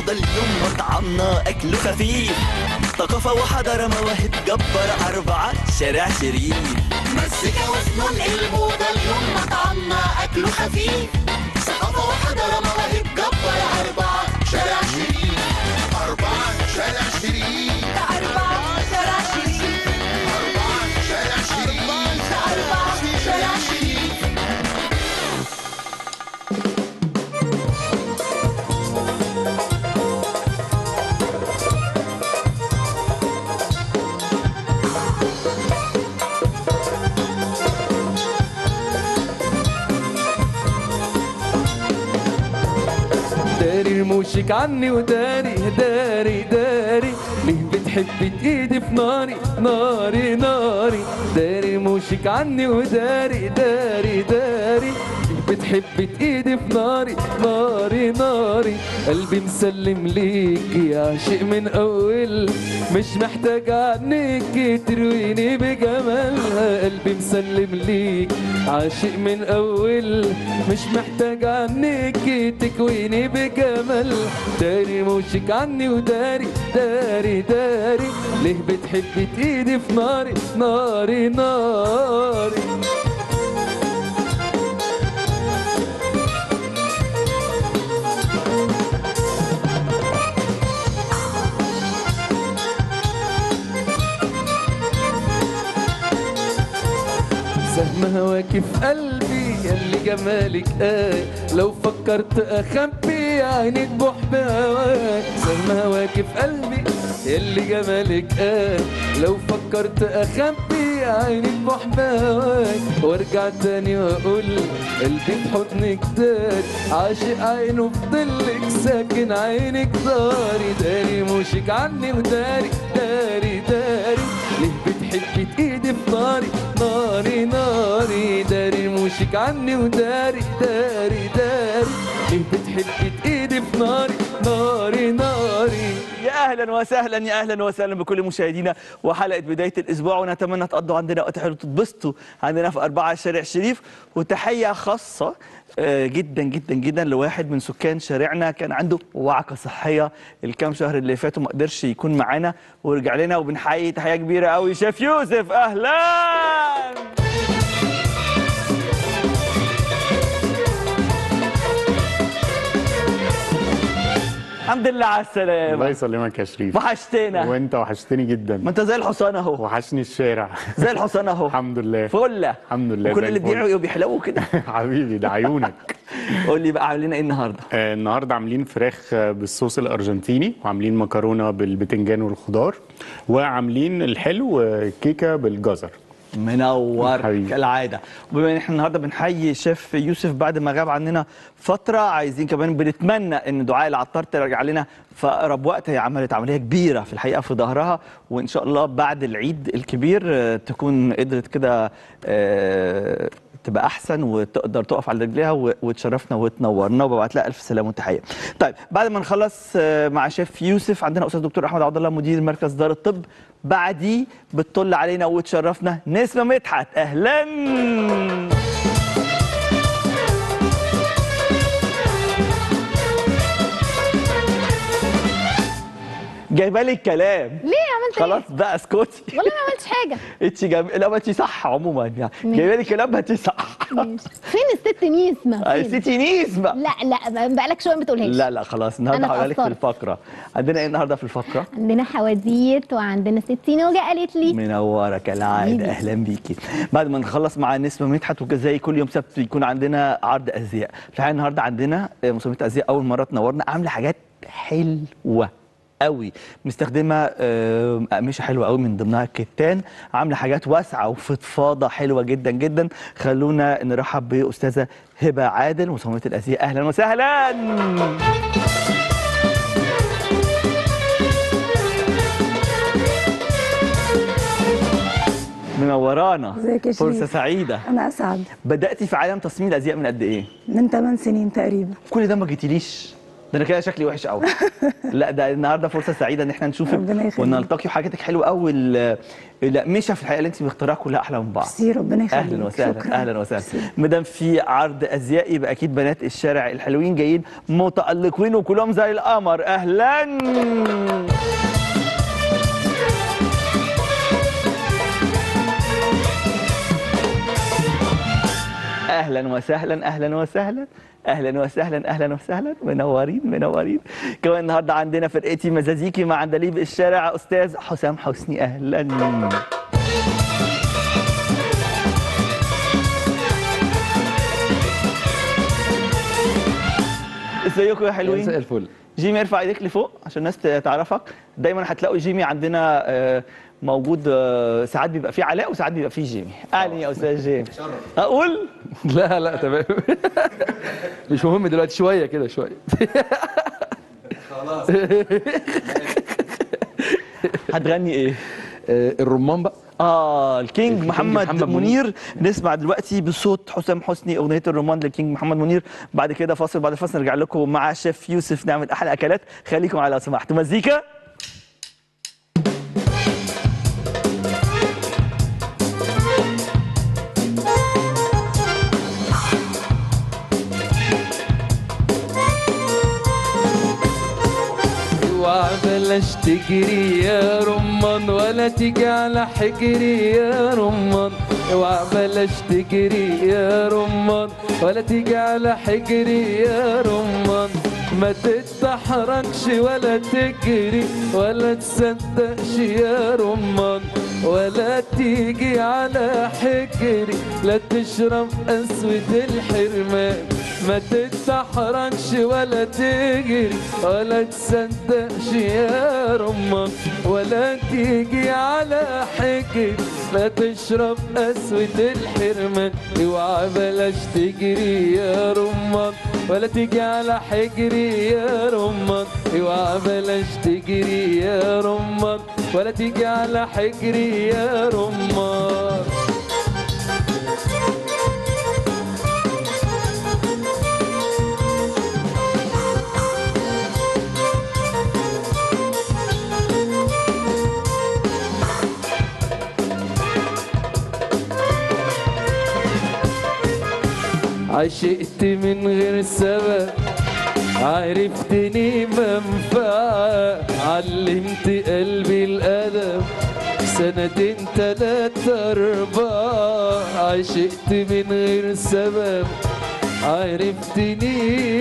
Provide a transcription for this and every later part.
الموضة اليوم مطعمنا أكله خفيف ثقافة وحضارة مواهب جبار أربعة شارع شريف مزيكا وفنون الموضة اليوم مطعمنا أكله خفيف ثقافة وحضارة مواهب جبار أربعة شارع شريف أربعة شارع شريف أربعة شارع شريف أربعة شارع شريف أربعة شارع شريف داري رموشك عني وداري داري داري ليه بتحبي تيدي في ناري ناري ناري داري رموشك عني وداري داري داري ليه بتحبي تيدي في ناري ناري ناري قلبي مسلم ليكي عاشق من اول مش محتاج عنك ترويني بجمالها قلبي مسلم ليك عاشق من اول مش محتاج عنك تكويني بجمال داري موشك عني وداري داري داري ليه بتحبي تيدي في ناري ناري ناري سهم هواكي في قلبي ياللي جمالك آه لو فكرت اخبي عينك بح بهواك سهم هواكي في قلبي ياللي جمالك آه لو فكرت اخبي عينك بح بهواك وارجع تاني واقول قلبي في حضنك دار عاشق عينه في ضلك ساكن عينك داري داري موشك عني وداري داري داري ليه بتحبي تيدي في ناري ناري ناري داري رموشك عني وداري داري داري ليه بتحبي تيدي في ناري ناري ناري يا اهلا وسهلا يا اهلا وسهلا بكل مشاهدينا وحلقه بدايه الاسبوع ونتمنى تقضوا عندنا وقت حلو تتبسطوا عندنا في أربعة شارع شريف وتحيه خاصه آه، جدا جدا جدا لواحد من سكان شارعنا كان عنده وعكه صحيه الكام شهر اللي فاتوا ما قدرش يكون معانا ورجع لنا وبنحيي تحيه كبيره قوي شيف يوسف اهلا الحمد لله على السلامه الله يسلمك يا شريف وحشتنا وانت وحشتني جدا ما انت زي الحصان اهو وحشني الشارع زي الحصان اهو الحمد لله فله الحمد لله وكل زي اللي الفل. بيعوا بيحلقوا كده حبيبي ده عيونك قول لي بقى عاملين ايه النهارده آه، النهارده عاملين فراخ آه، بالصوص الارجنتيني وعاملين مكرونه بالبتنجان والخضار وعاملين الحلو آه، كيكه بالجزر منور حبيبي. كالعاده وبما ان احنا النهارده بنحيي شيف يوسف بعد ما غاب عننا فتره عايزين كمان بنتمنى ان دعاء العطار ترجع لنا في اقرب وقت هي عملت عمليه كبيره في الحقيقه في ظهرها وان شاء الله بعد العيد الكبير آه، تكون قدرت كده آه، تبقى احسن وتقدر تقف على رجليها و- وتشرفنا وتنورنا وببعت لها الف سلامه وتحيه. طيب بعد ما نخلص آه، مع شيف يوسف عندنا استاذ دكتور احمد عبد الله مدير مركز دار الطب بعديه بتطل علينا وتشرفنا نسمه مدحت اهلا جايبه لي الكلام ليه عملت خلاص ايه؟ بقى اسكتي والله ما عملتش حاجه انت جم... لا ما انت صح عموما يعني ماشي. جايبه لي كلام ما انت صح ماشي. فين الست نيسمه آه، فين؟ ستي نسمه لا لا بقالك شويه ما بتقولهاش لا لا خلاص النهارده أنا هقول لك في اتأثرت. الفقره عندنا ايه النهارده في الفقره عندنا حواديت وعندنا ست نوجه قالت لي منوره كالعاده حبيبي. اهلا بيكي بعد ما نخلص مع نسمه مدحت وزي كل يوم سبت يكون عندنا عرض ازياء في الحقيقه النهارده عندنا آه، مصممه ازياء اول مره تنورنا عامله حاجات حلوه قوي مستخدمه آه، اقمشه حلوه قوي من ضمنها الكتان عامله حاجات واسعه وفضفاضه حلوه جدا جدا خلونا نرحب باستاذه هبه عادل مصممه الازياء اهلا وسهلا منورانا ازيك يا فرصه شريف؟ سعيده انا اسعد بداتي في عالم تصميم الازياء من قد ايه من 8 سنين تقريبا كل ده ما جيتيليش ده انا كده شكلي وحش قوي لا ده النهارده فرصه سعيده ان احنا نشوفك ربنا يخليك. ونلتقي وحاجاتك حلوه قوي ال- الاقمشه في الحقيقه اللي انت مختارها كلها احلى من بعض ميرسي ربنا يخليك اهلا وسهلا شكراً. اهلا وسهلا مادام في عرض ازياء يبقى اكيد بنات الشارع الحلوين جايين متالقين وكلهم زي القمر اهلا اهلا وسهلا اهلا وسهلا اهلا وسهلا اهلا وسهلا منورين منورين كمان النهارده عندنا فرقتي مزازيكي مع عندليب الشارع استاذ حسام حسني اهلا ازيكم يا حلوين مساء الفل جيمي ارفع ايديك لفوق عشان الناس تعرفك دايما هتلاقوا جيمي عندنا آه، موجود آه، ساعات بيبقى فيه علاء وساعات بيبقى فيه جيمي اهلا يا استاذ جيمي اقول لا لا تمام مش مهم دلوقتي شويه كده شويه هتغني ايه آه، الرمان بقى اه الكينج الكينج محمد, محمد منير. منير. نسمع دلوقتي بصوت حسام حسني اغنيه الرومان للكينج محمد منير بعد كده فاصل بعد الفاصل نرجع لكم مع شيف يوسف نعمل احلى اكلات خليكم على لو سمحتوا مزيكا اوعى بلاش تجري يا رمان ولا تيجي على حجري يا رمان اوعى بلاش تجري يا رمان ولا تيجي على حجري يا رمان ما تتحركش ولا تجري ولا تصدقش يا رمان ولا تيجي على حجري لا تشرب قسوة الحرمان ما تتحركش ولا تجري ولا تصدقش يا رمان ولا تيجي على حجري لا تشرب قسوة الحرمان اوعى بلاش تجري يا رمان ولا تيجي على حجري يا رمان اوعى بلاش تجري يا رمان ولا تيجي على حجري يا رمان عشقت من غير سبب عرفتني منفعة علمت قلبي الأدب سنتين تلاتة أربعة عشقت من غير سبب عرفتني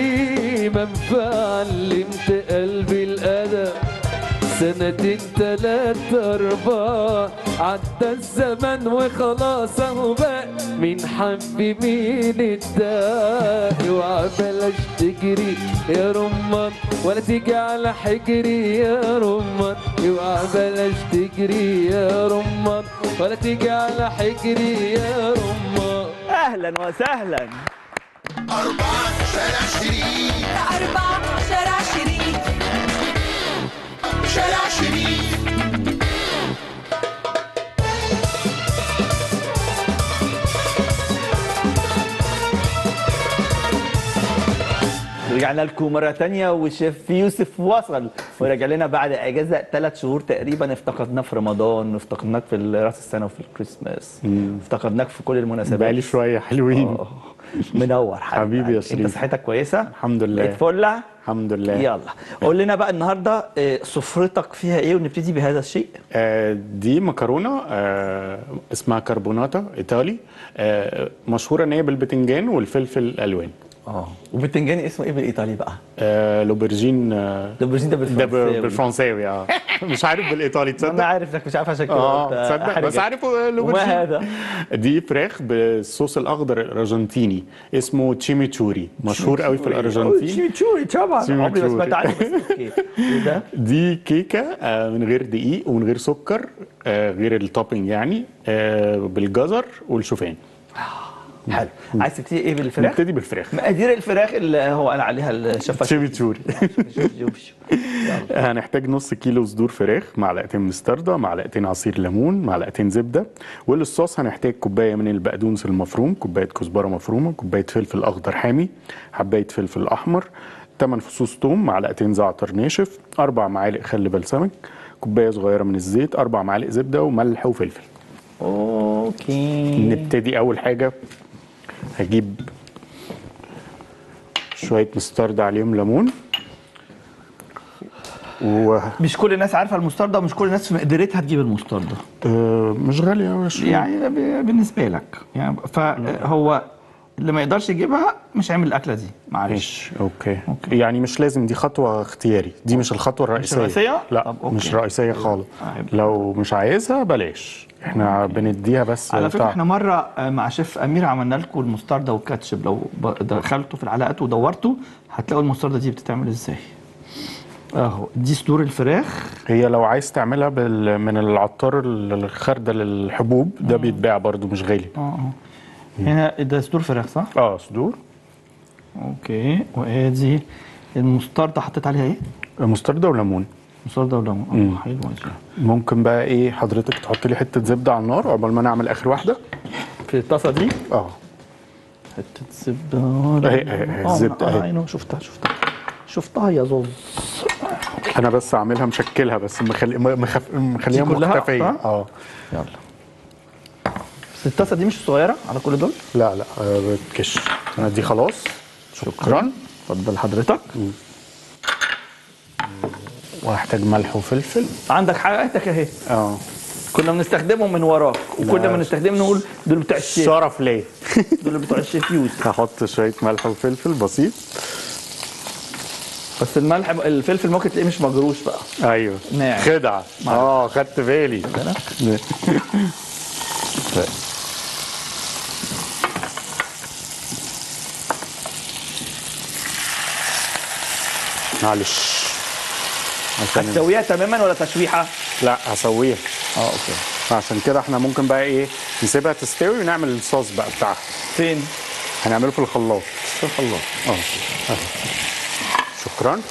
منفعة علمت قلبي الأدب سنتين تلاتة أربعة عدى الزمن وخلاص أهو بقى مين حب مين اداك اوعى بلاش تجري يا رمان ولا تيجي على حجري يا رمان اوعى بلاش تجري يا رمان ولا تيجي على حجري يا رمان اهلا وسهلا أربعة شارع شريف أربعة شارع شريف شارع شريف رجعنا لكم مرة تانية وشيف يوسف وصل ورجع لنا بعد اجازة ثلاث شهور تقريبا افتقدناك في رمضان افتقدناك في راس السنة وفي الكريسماس افتقدناك في كل المناسبات بقالي شويه حلوين آه. منور حبيبي يا انت شريف. صحتك كويسة؟ الحمد لله. اتفلع الحمد لله يلا قول لنا بقى النهارده آه، سفرتك فيها ايه ونبتدي بهذا الشيء آه، دي مكرونه آه، اسمها كربوناتا ايطالي آه، مشهوره ان هي بالبتنجان والفلفل الالوان اه وبالتنجاني اسمه ايه بالايطالي بقى؟ آه، لوبرجين آه، لوبرجين ده ده بالفرنساوي ب- بالفرنساوي اه مش عارف بالايطالي انا تصدق عارف انك مش عارف عشان كده اه قلت تصدق أحرجك. بس عارفه لوبرجين وما هذا؟ دي فراخ بالصوص الاخضر الارجنتيني اسمه تشيميتشوري مشهور قوي في الارجنتين تشيميتشوري طبعا عمري ما تشيميتشوري. سمعت عنه بس اوكي وده دي كيكه آه، من غير دقيق ومن غير سكر آه، غير التوبينج يعني آه، بالجزر والشوفان حلو عايز تبتدي ايه بالفراخ؟ نبتدي بالفراخ مقادير الفراخ اللي هو قال عليها الشيف تشيميتشوري شوف شوف شوف يلا. هنحتاج نص كيلو صدور فراخ معلقتين مستردة معلقتين عصير ليمون معلقتين زبدة وللصوص هنحتاج كوباية من البقدونس المفروم كوباية كزبرة مفرومة كوباية فلفل أخضر حامي حباية فلفل أحمر 8 فصوص توم معلقتين زعتر ناشف اربع معالق خل بلسمك كوبايه صغيره من الزيت اربع معالق زبده وملح وفلفل اوكي نبتدي اول حاجه هجيب شويه مستردة عليهم ليمون مش كل الناس عارفه المستردة ومش كل الناس في مقدرتها تجيب المستردة ومش غاليه قوي يعني ب- بالنسبه لك يعني فهو اللي ما يقدرش يجيبها مش هيعمل الاكله دي معلش ماشي أوكي. أوكي. يعني مش لازم دي خطوه اختياري دي مش الخطوه الرئيسيه الرئيسية؟ لا طب أوكي. مش رئيسيه خالص آه، لو مش عايزها بلاش احنا بنديها بس على فكره بتاع- احنا مره آه، مع شيف امير عملنا لكم المستردة والكاتشب لو ب- دخلتوا في العلاقات ودورتوا هتلاقوا المستردة دي بتتعمل ازاي اهو دي صدور الفراخ هي لو عايز تعملها بال... من العطار الخردل الحبوب ده بيتباع برضو مش غالي اه اه هنا ده صدور فراخ صح؟ اه صدور اوكي وادي المستردة حطيت عليها ايه؟ مستردة وليمون مستردة وليمون اه حلوه دي ممكن بقى ايه حضرتك تحط لي حته زبده على النار عقبال ما نعمل اخر واحده في الطاسه دي اه حته زبده أهي- أهي- أهي آه، الزبدة آه، أهي. أيوة، شفتها شفتها شفتها يا زوز انا بس عاملها مشكلها بس مخلي مخف... مخليها دي كلها مختفيه صح؟ اه يلا بس الطاسه دي مش صغيره على كل دول لا لا آه، بتكش انا دي خلاص شكرا اتفضل حضرتك وهحتاج ملح وفلفل عندك حاجتك اهي اه كنا بنستخدمهم من وراك وكل لا. ما نستخدمهم نقول دول بتوع الشيف شرف ليه دول بتوع الشيف يوسف هحط شويه ملح وفلفل بسيط بس الملح الفلفل ممكن تلاقيه مش مجروش بقى ايوه ناعم. خدعه اه خدت بالي معلش عشان هتسويها تماما ولا تشويحه؟ لا هسويها اه اوكي عشان كده احنا ممكن بقى ايه نسيبها تستوي ونعمل الصوص بقى بتاعها فين؟ هنعمله في الخلاط في الخلاط اه أهو. شكرا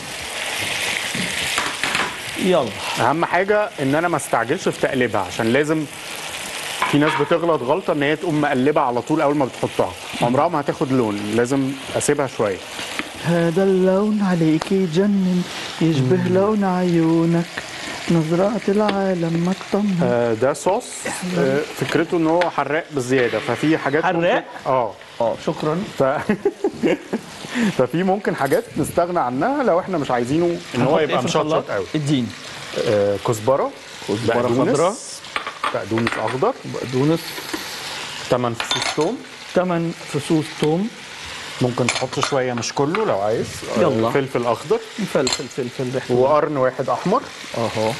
يلا اهم حاجه ان انا ما استعجلش في تقليبها عشان لازم في ناس بتغلط غلطه ان هي تقوم مقلبه على طول اول ما بتحطها عمرها ما هتاخد لون لازم اسيبها شويه هذا اللون عليك يجنن يشبه لون عيونك نظرات العالم مطمن آه ده صوص آه فكرته ان هو حراق بزياده ففي حاجات حراق؟ ممكن- اه اه شكرا ف... ففي ممكن حاجات نستغنى عنها لو احنا مش عايزينه ان هو هنحط يبقى إيه في الخلاط؟ مشطشط قوي اديني آه كزبره كزبرة بقدونس، خضراء. بقدونس اخضر بقدونس 8 فصوص توم 8 فصوص توم ممكن تحط شويه مش كله لو عايز آه، يلا. فلفل اخضر فلفل فلفل ريحته وقرن واحد احمر اهو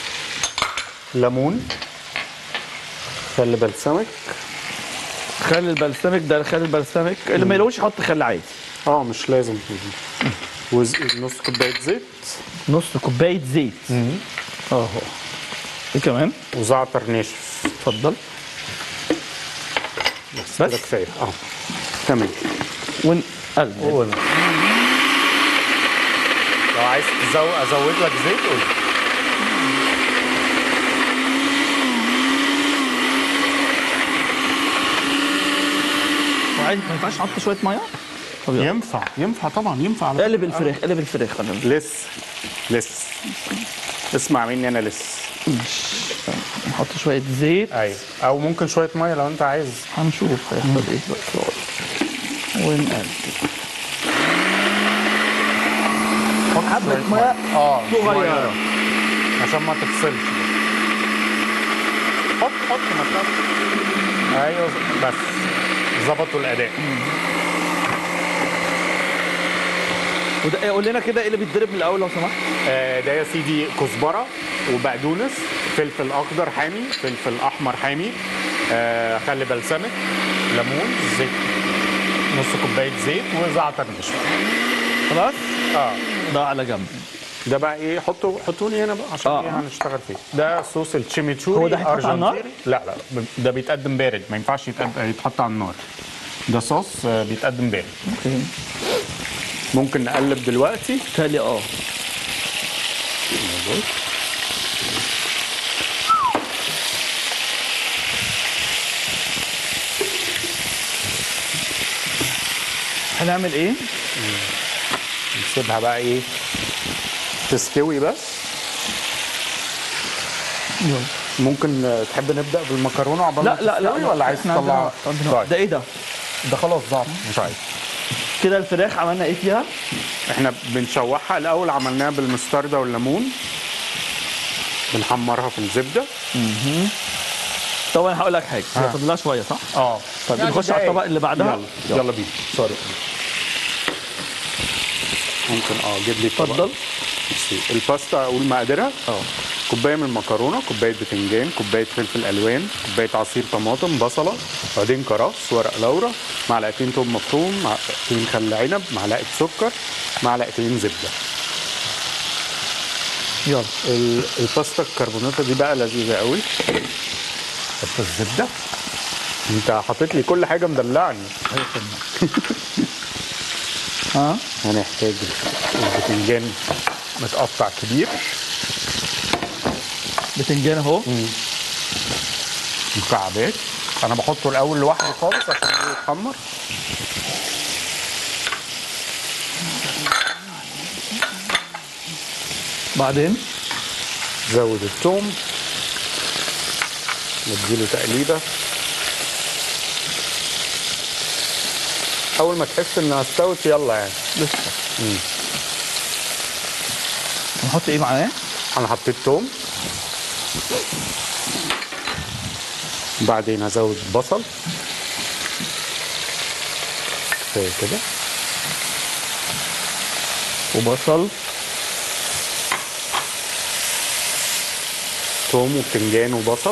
ليمون خل بلسمك خل البلسمك ده خل البلسمك اللي ما يلوش يحط خل عادي اه مش لازم وز... نص كوبايه زيت نص كوبايه زيت اهو ايه كمان وزعتر ناشف اتفضل بس كده كفايه اه تمام ونقلب لو عايز تزود ازود لك زيت قول وعايز ما ينفعش احط شويه ميه طب يلا. ينفع ينفع طبعا ينفع على قلب الفراخ قلب الفراخ انا لسه لسه اسمع مني انا لسه نحط شويه زيت ايوه او ممكن شويه ميه لو انت عايز هنشوف هيحصل ايه دلوقتي ونقلب حط حبة شوية مية اه صغيرة. عشان ما تفصلش حط حط ما تخافش ايوه بس ظبطوا الاداء وده إيه، قول لنا كده ايه اللي بيتضرب من الاول لو سمحت آه، ده يا سيدي كزبره وبقدونس فلفل اخضر حامي فلفل احمر حامي آه، خل بلسمك ليمون زيت نص كوبايه زيت وزعتر نشف خلاص اه ده على جنب ده بقى ايه حطوا حطوني هنا بقى عشان آه، ايه آه. هنشتغل فيه ده صوص التشيميتشوري هو ده هيتحط على النار؟ أرجنتيني. لا لا ب- ده بيتقدم بارد ما ينفعش يتقد- يتحط على النار ده صوص آه، بيتقدم بارد اوكي ممكن نقلب دلوقتي تالي اه هنعمل ايه؟ نسيبها بقى ايه تستوي بس ممكن آه، تحب نبدا بالمكرونه عقبال ما لا لا لا تستوي ولا عايز إحنا تطلع عندنا- عندنا- ده ايه ده؟ ده خلاص ضاع مش عايز كده الفراخ عملنا ايه فيها؟ احنا بنشوحها الاول عملناها بالمستردة والليمون بنحمرها في الزبده طبعا هقول لك حاجه هي ها. فاضل لها شويه صح؟ اه طب نخش على الطبق اللي بعدها يلا يلا بينا سوري ممكن اه جيب لي الطبق. اتفضل بصي، الباستا اقول مقاديرها اه كوبايه من المكرونه كوبايه بتنجان كوبايه فلفل الوان كوبايه عصير طماطم بصله بعدين كرفس ورق لورا معلقتين توم مفروم معلقتين خل عنب معلقه سكر معلقتين زبده يلا ال- الباستا الكربوناتا دي بقى لذيذه قوي حط الزبده انت حاطط لي كل حاجه مدلعني ها هنحتاج البتنجان متقطع كبير بتنجان اهو مكعبات انا بحطه الاول لوحده خالص عشان هو يتحمر بعدين زود الثوم نديله تقليبه اول ما تحس انها استوت يلا يعني لسه نحط ايه معاه؟ انا حطيت توم بعدين هزود بصل كفايه كده وبصل توم وبتنجان وبصل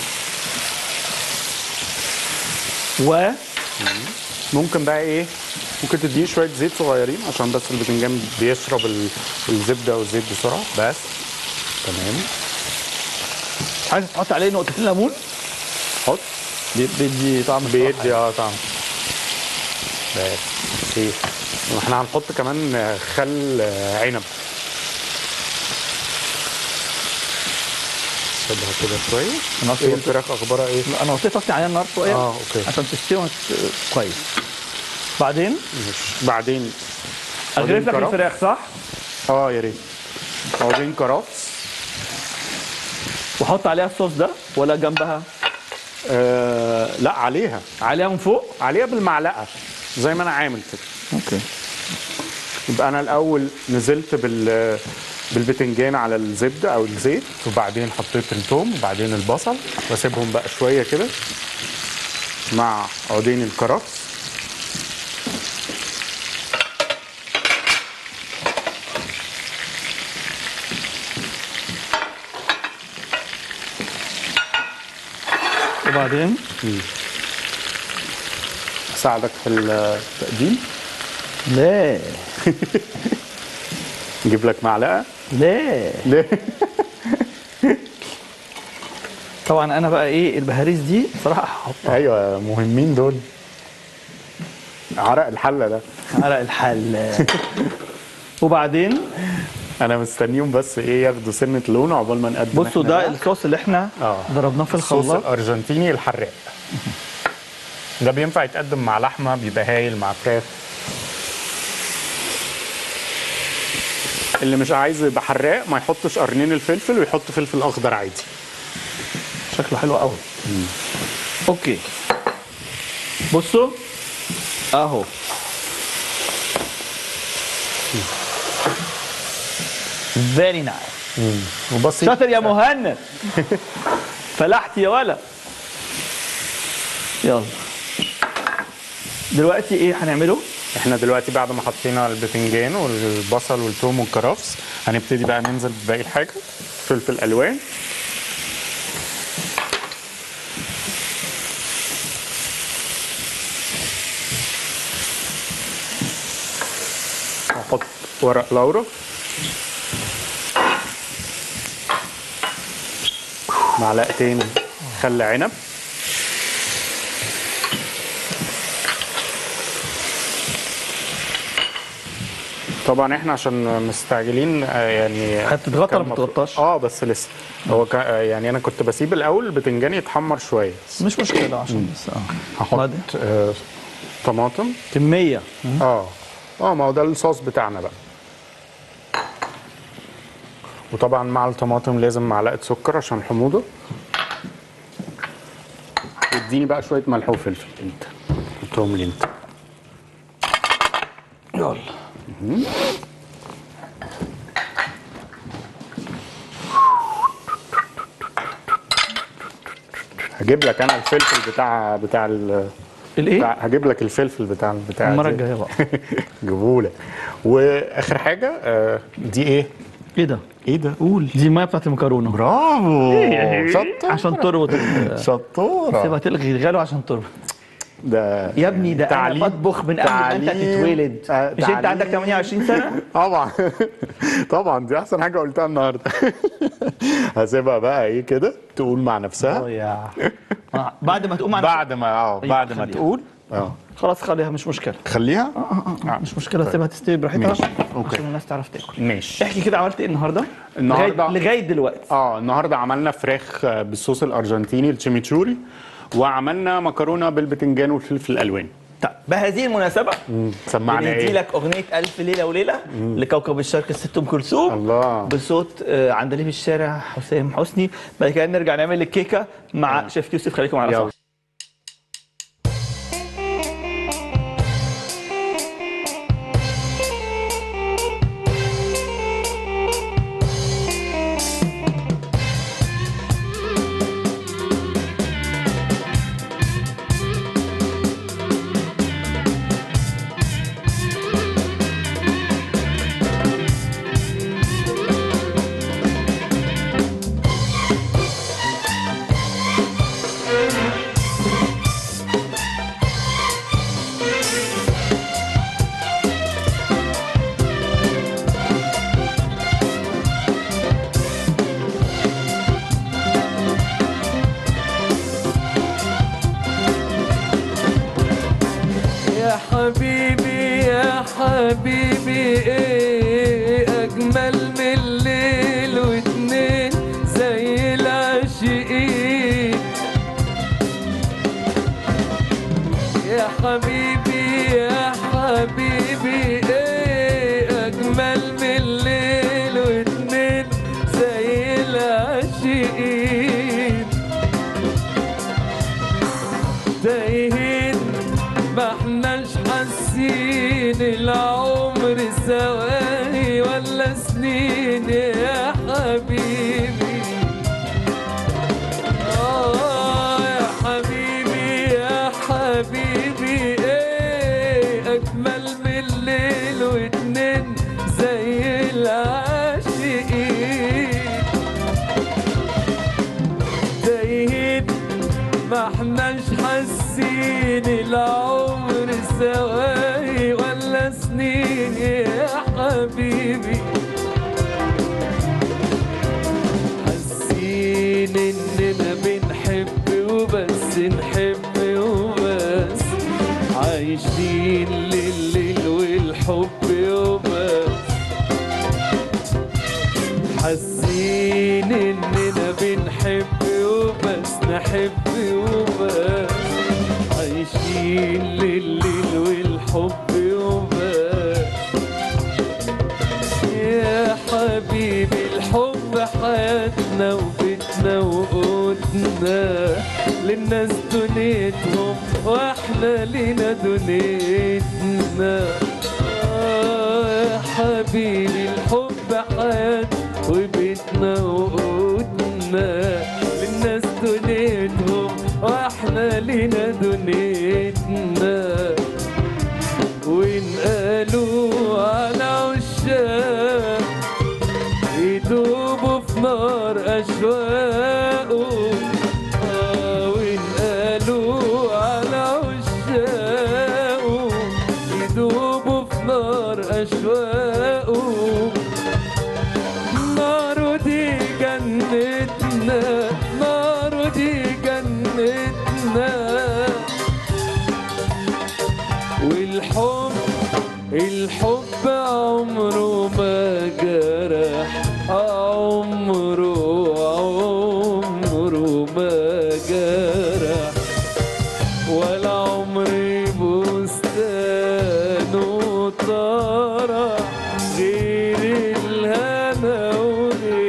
و ممكن بقى ايه ممكن تديه شويه زيت صغيرين عشان بس البتنجان بيشرب ال- الزبده والزيت بسرعه بس تمام عايز تحط عليه نقطتين ليمون حط بي- بيدي طعم بيدي اه طعم بس ايه واحنا هنحط كمان خل عنب سيبها كده شويه أنا ايه قلت- الفراخ اخبارها ايه؟ انا قلت اطفي عليها النار شويه اه اوكي عشان تستوي وت- كويس بعدين ماشي. بعدين اغرف لك كرفس. الفراخ صح؟ اه يا ريت بعدين كرفس واحط عليها الصوص ده ولا جنبها؟ آه لا عليها عليها من فوق؟ عليها بالمعلقه زي ما انا عامل كده اوكي يبقى انا الاول نزلت بال بالبتنجان على الزبده او الزيت وبعدين حطيت الثوم وبعدين البصل واسيبهم بقى شويه كده مع عودين الكرفس وبعدين اساعدك في التقديم لا نجيب لك معلقه لا ليه طبعا انا بقى ايه البهاريز دي صراحه هحطها ايوه مهمين دول عرق الحله ده على الحل وبعدين انا مستنيهم بس ايه ياخدوا سنه لون عقبال ما نقدم بصوا إحنا ده بقى. الصوص اللي احنا آه. ضربناه في الصوص الخلاط الارجنتيني الحراق ده بينفع يتقدم مع لحمه بيبقى هايل مع فراخ اللي مش عايز يبقى حراق ما يحطش قرنين الفلفل ويحط فلفل اخضر عادي شكله حلو قوي اوكي بصوا اهو فيري نايس وبسيط شاطر يا مهند فلحت يا ولا يلا دلوقتي ايه هنعمله احنا دلوقتي بعد ما حطينا البتنجان والبصل والثوم والكرفس هنبتدي بقى ننزل بباقي الحاجه فلفل الوان هحط ورق لورا معلقتين خل عنب طبعا احنا عشان مستعجلين آه، يعني هتتغطى ولا كان ما المفروض- تتغطاش؟ اه بس لسه هو كا آه، يعني انا كنت بسيب الاول البتنجان يتحمر شويه مش مشكله عشان بس اه هحط بعدين؟ آه طماطم كميه اه اه ما هو ده الصوص بتاعنا بقى وطبعا مع الطماطم لازم معلقه سكر عشان حموضه اديني بقى شويه ملح وفلفل انت حطهم لي انت يلا هجيب لك انا الفلفل بتاع بتاع ال الايه بتاع هجيب لك الفلفل بتاع بتاع المره دي. الجايه بقى جيبهولك واخر حاجه آه، دي ايه ايه ده ايه ده قول دي الميه بتاعت المكرونه برافو شطوره عشان تربط ال- شطوره سيبها تلغي الغلو عشان تربط ده يا ابني ده انا تعليم- بطبخ من قبل ما انت تعليم- تتولد آه، مش انت تعليم. عندك 28 سنه طبعا طبعا دي احسن حاجه قلتها النهارده هسيبها بقى ايه كده تقول مع نفسها يا آه، بعد ما تقوم عن بعد ما اه طيب، بعد ما خليها. تقول اه خلاص خليها مش مشكله خليها آه. مش مشكله سيبها تستوي براحتها ماشي. أوكي. عشان الناس تعرف تاكل ماشي احكي كده عملت ايه النهارده النهاردة- لغايه, لغاية دلوقتي اه النهارده عملنا فراخ آه، بالصوص الارجنتيني الشيميتشوري وعملنا مكرونه بالبتنجان والفلفل الالوان طيب بهذه المناسبه سمعنا بندي ايه لك اغنيه الف ليله وليله لكوكب الشرق الست ام كلثوم الله. بصوت آه، عندليب الشارع حسام حسني بعد كده نرجع نعمل الكيكه مع شيف يوسف خليكم على يلا. صح يا حبيبي يا حبيبي ايه اجمل من الليل واتنين زي العاشقين يا حبيبي يا حبيبي ايه اجمل من الليل واتنين زي العاشقين تايهين ما احناش حاسين العمر ثواني ولا سنين يا حبيبي آه يا حبيبي يا حبيبي ايه اجمل من الليل واتنين زي العاشقين تايهين ما احناش حاسين العمر ثواني ولا سنين يا حبيبي حاسين اننا بنحب وبس نحب وبس عايشين لليل والحب وبس حاسين اننا بنحب وبس نحب وبس عايشين لليل والحب وبس يا حبيبي الحب حياتنا وبيتنا وقوتنا للناس دنيتهم واحنا لينا دنيتنا آه يا حبيبي الحب حياتنا وبيتنا وقوتنا للناس دنيتهم واحنا لينا دنيتنا وإن قالوا على عشاق يدوبوا في نار أشواقه آه وإن قالوا على عشاقه يدوبوا في نار أشواقه نار دي جنتنا نار دي جنتنا والحب الحب عمره ما جرح عمره عمره ما جرح ولا عمري بستانه طرح غير الهنا وغير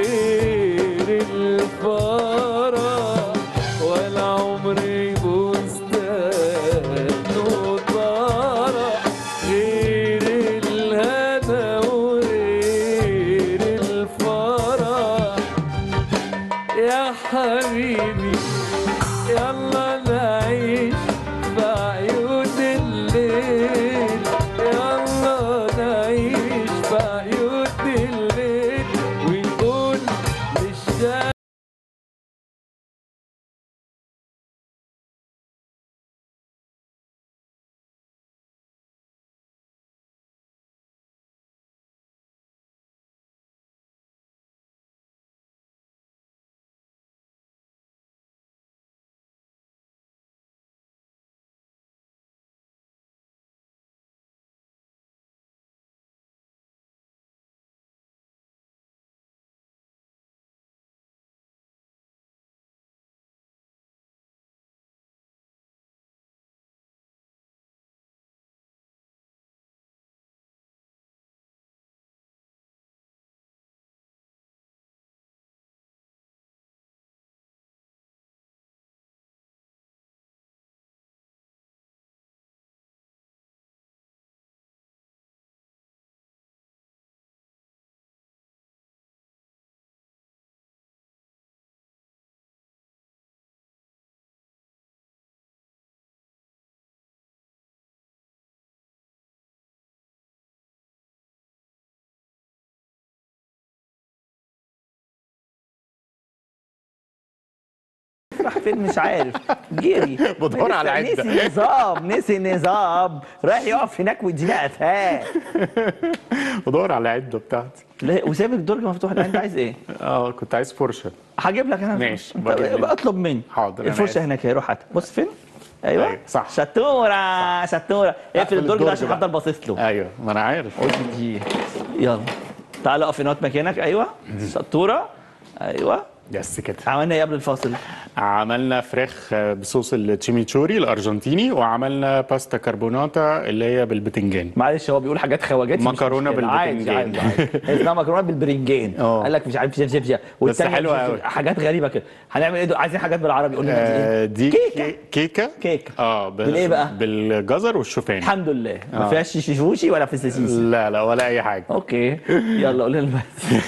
راح فين مش عارف جري بدور على عدة. نسي نظام نسي نظام رايح يقف هناك ويدينا قفاه بدور على العده بتاعتي لا، وسايب الدرج مفتوح انت عايز ايه؟ اه كنت عايز فرشه هجيب لك انا ماشي، طب بجيب لك. يبقى اطلب مني حاضر، أنا الفرشه آسف. هناك اهي روح هات بص فين؟ ايوه أيوة، صح. شطوره شطوره اقفل أقفل الدرج ده الدرج عشان بقى. حد باصص له ايوه ما انا عارف دي يلا تعال اقف هنا مكانك ايوه شطوره ايوه بس كده عملنا ايه قبل الفاصل؟ عملنا فراخ بصوص التشيميتشوري الارجنتيني وعملنا باستا كربوناتا اللي هي بالبتنجان معلش هو بيقول حاجات خواجات مكرونة بالبتنجان. عادي عادي هي اسمها مكرونه بالبرنجان اه. قال لك مش عارف شيف شيف شيف والتانية حلوة مش عارف- قوي. حاجات غريبه كده هنعمل ايه دول؟ عايزين حاجات بالعربي قول لنا دي آه، ايه؟ دي كيكة. كيكه كيكه كيكة. اه ب- بالإيه بقى؟ بالجزر والشوفان الحمد لله ما اه. فيهاش شيشوشي ولا فساسيسي لا لا ولا اي حاجه اوكي يلا قول لنا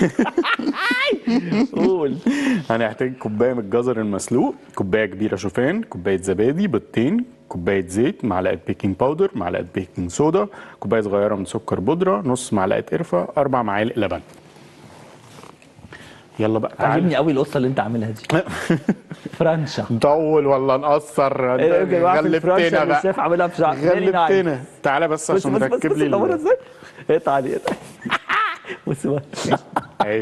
بس قول هنحتاج كوبايه من الجزر المسلوق كوبايه كبيره شوفان كوبايه زبادي بيضتين كوبايه زيت معلقه بيكنج باودر معلقه بيكنج صودا كوبايه صغيره من سكر بودره نص معلقه قرفه اربع معالق لبن يلا بقى تعال عاجبني قوي القصه اللي انت عاملها دي فرنشا نطول ولا نقصر إيه، يمكن واحد في غلبتنا الفرنشا بقى الشيف عاملها بشعر غلبتنا تعالى بس بص عشان بص بص نركب بص لي الأمور ال- ازاي اقطع عليه اقطع. بص بص اهي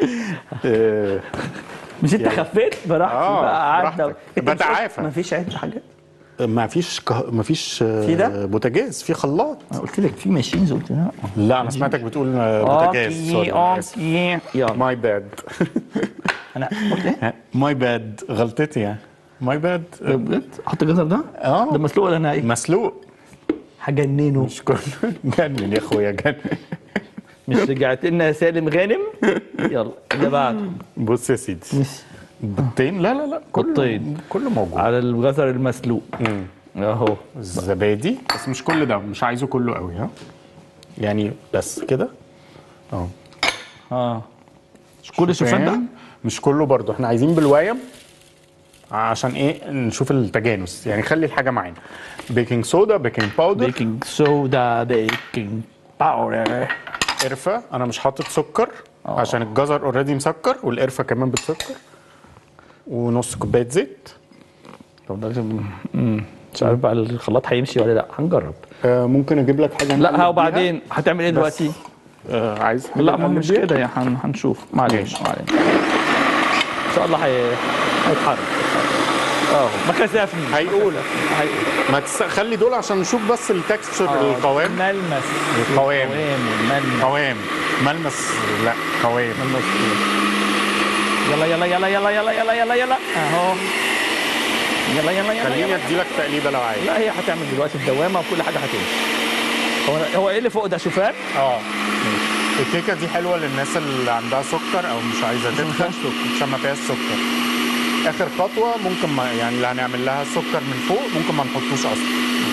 آه، مش انت يلا. خفيت براحتي آه، بقى قعدنا براحتك. انت مش بتعافى. قلت مفيش عده حاجه ما فيش كه... ما فيش آه، في ده؟ بوتاجاز في خلاط انا قلت لك في ماشينز قلت لا لا انا سمعتك بتقول آه، بوتاجاز اوكي سوري اوكي يلا ماي باد انا قلت ايه ماي باد غلطتي يعني ماي باد بجد حط الجزر ده اه ده مسلوق ولا نهائي مسلوق هجننه مش كله جنن يا اخويا جنن مش رجعت لنا يا سالم غانم يلا اللي بعده بص يا سيدي بيضتين لا لا لا كله بيضتين. كله موجود على الجزر المسلوق مم. اهو الزبادي بس مش كل ده مش عايزه كله قوي ها يعني بس كده اه اه مش كل الشوفان ده فاهم؟ مش كله برضو احنا عايزين بالوايم عشان ايه نشوف التجانس يعني خلي الحاجه معانا بيكنج صودا بيكنج باودر بيكنج سودا بيكنج باودر قرفه انا مش حاطط سكر عشان الجزر اوريدي مسكر والقرفه كمان بتسكر ونص كوبايه زيت طب ده مم. مش عارف بقى الخلاط هيمشي ولا لا هنجرب آه ممكن اجيب لك حاجه لا نقلب ها بيها؟ وبعدين هتعمل ايه بس. دلوقتي؟ آه عايز حاجة لا ما نقلب مش بيها؟ كده يعني هن- هنشوف معلش ماشي. معلش ان شاء الله هي- هيتحرك اه ما كسفني هيقول هيقول ما تس... خلي دول عشان نشوف بس التكستشر القوام ملمس القوام. ملمس قوام ملمس لا قوام ملمس يلا يلا يلا يلا يلا يلا يلا يلا اهو يلا يلا يلا خليني يلا ادي لك تقليبه لو عايز لا هي هتعمل دلوقتي الدوامه وكل حاجه هتمشي هو هو ايه اللي فوق ده شوفان؟ اه الكيكه دي حلوه للناس اللي عندها سكر او مش عايزه ما تدخن فيهاش سكر. عشان ما فيهاش سكر اخر خطوه ممكن ما يعني اللي هنعمل لها سكر من فوق ممكن ما نحطوش اصلا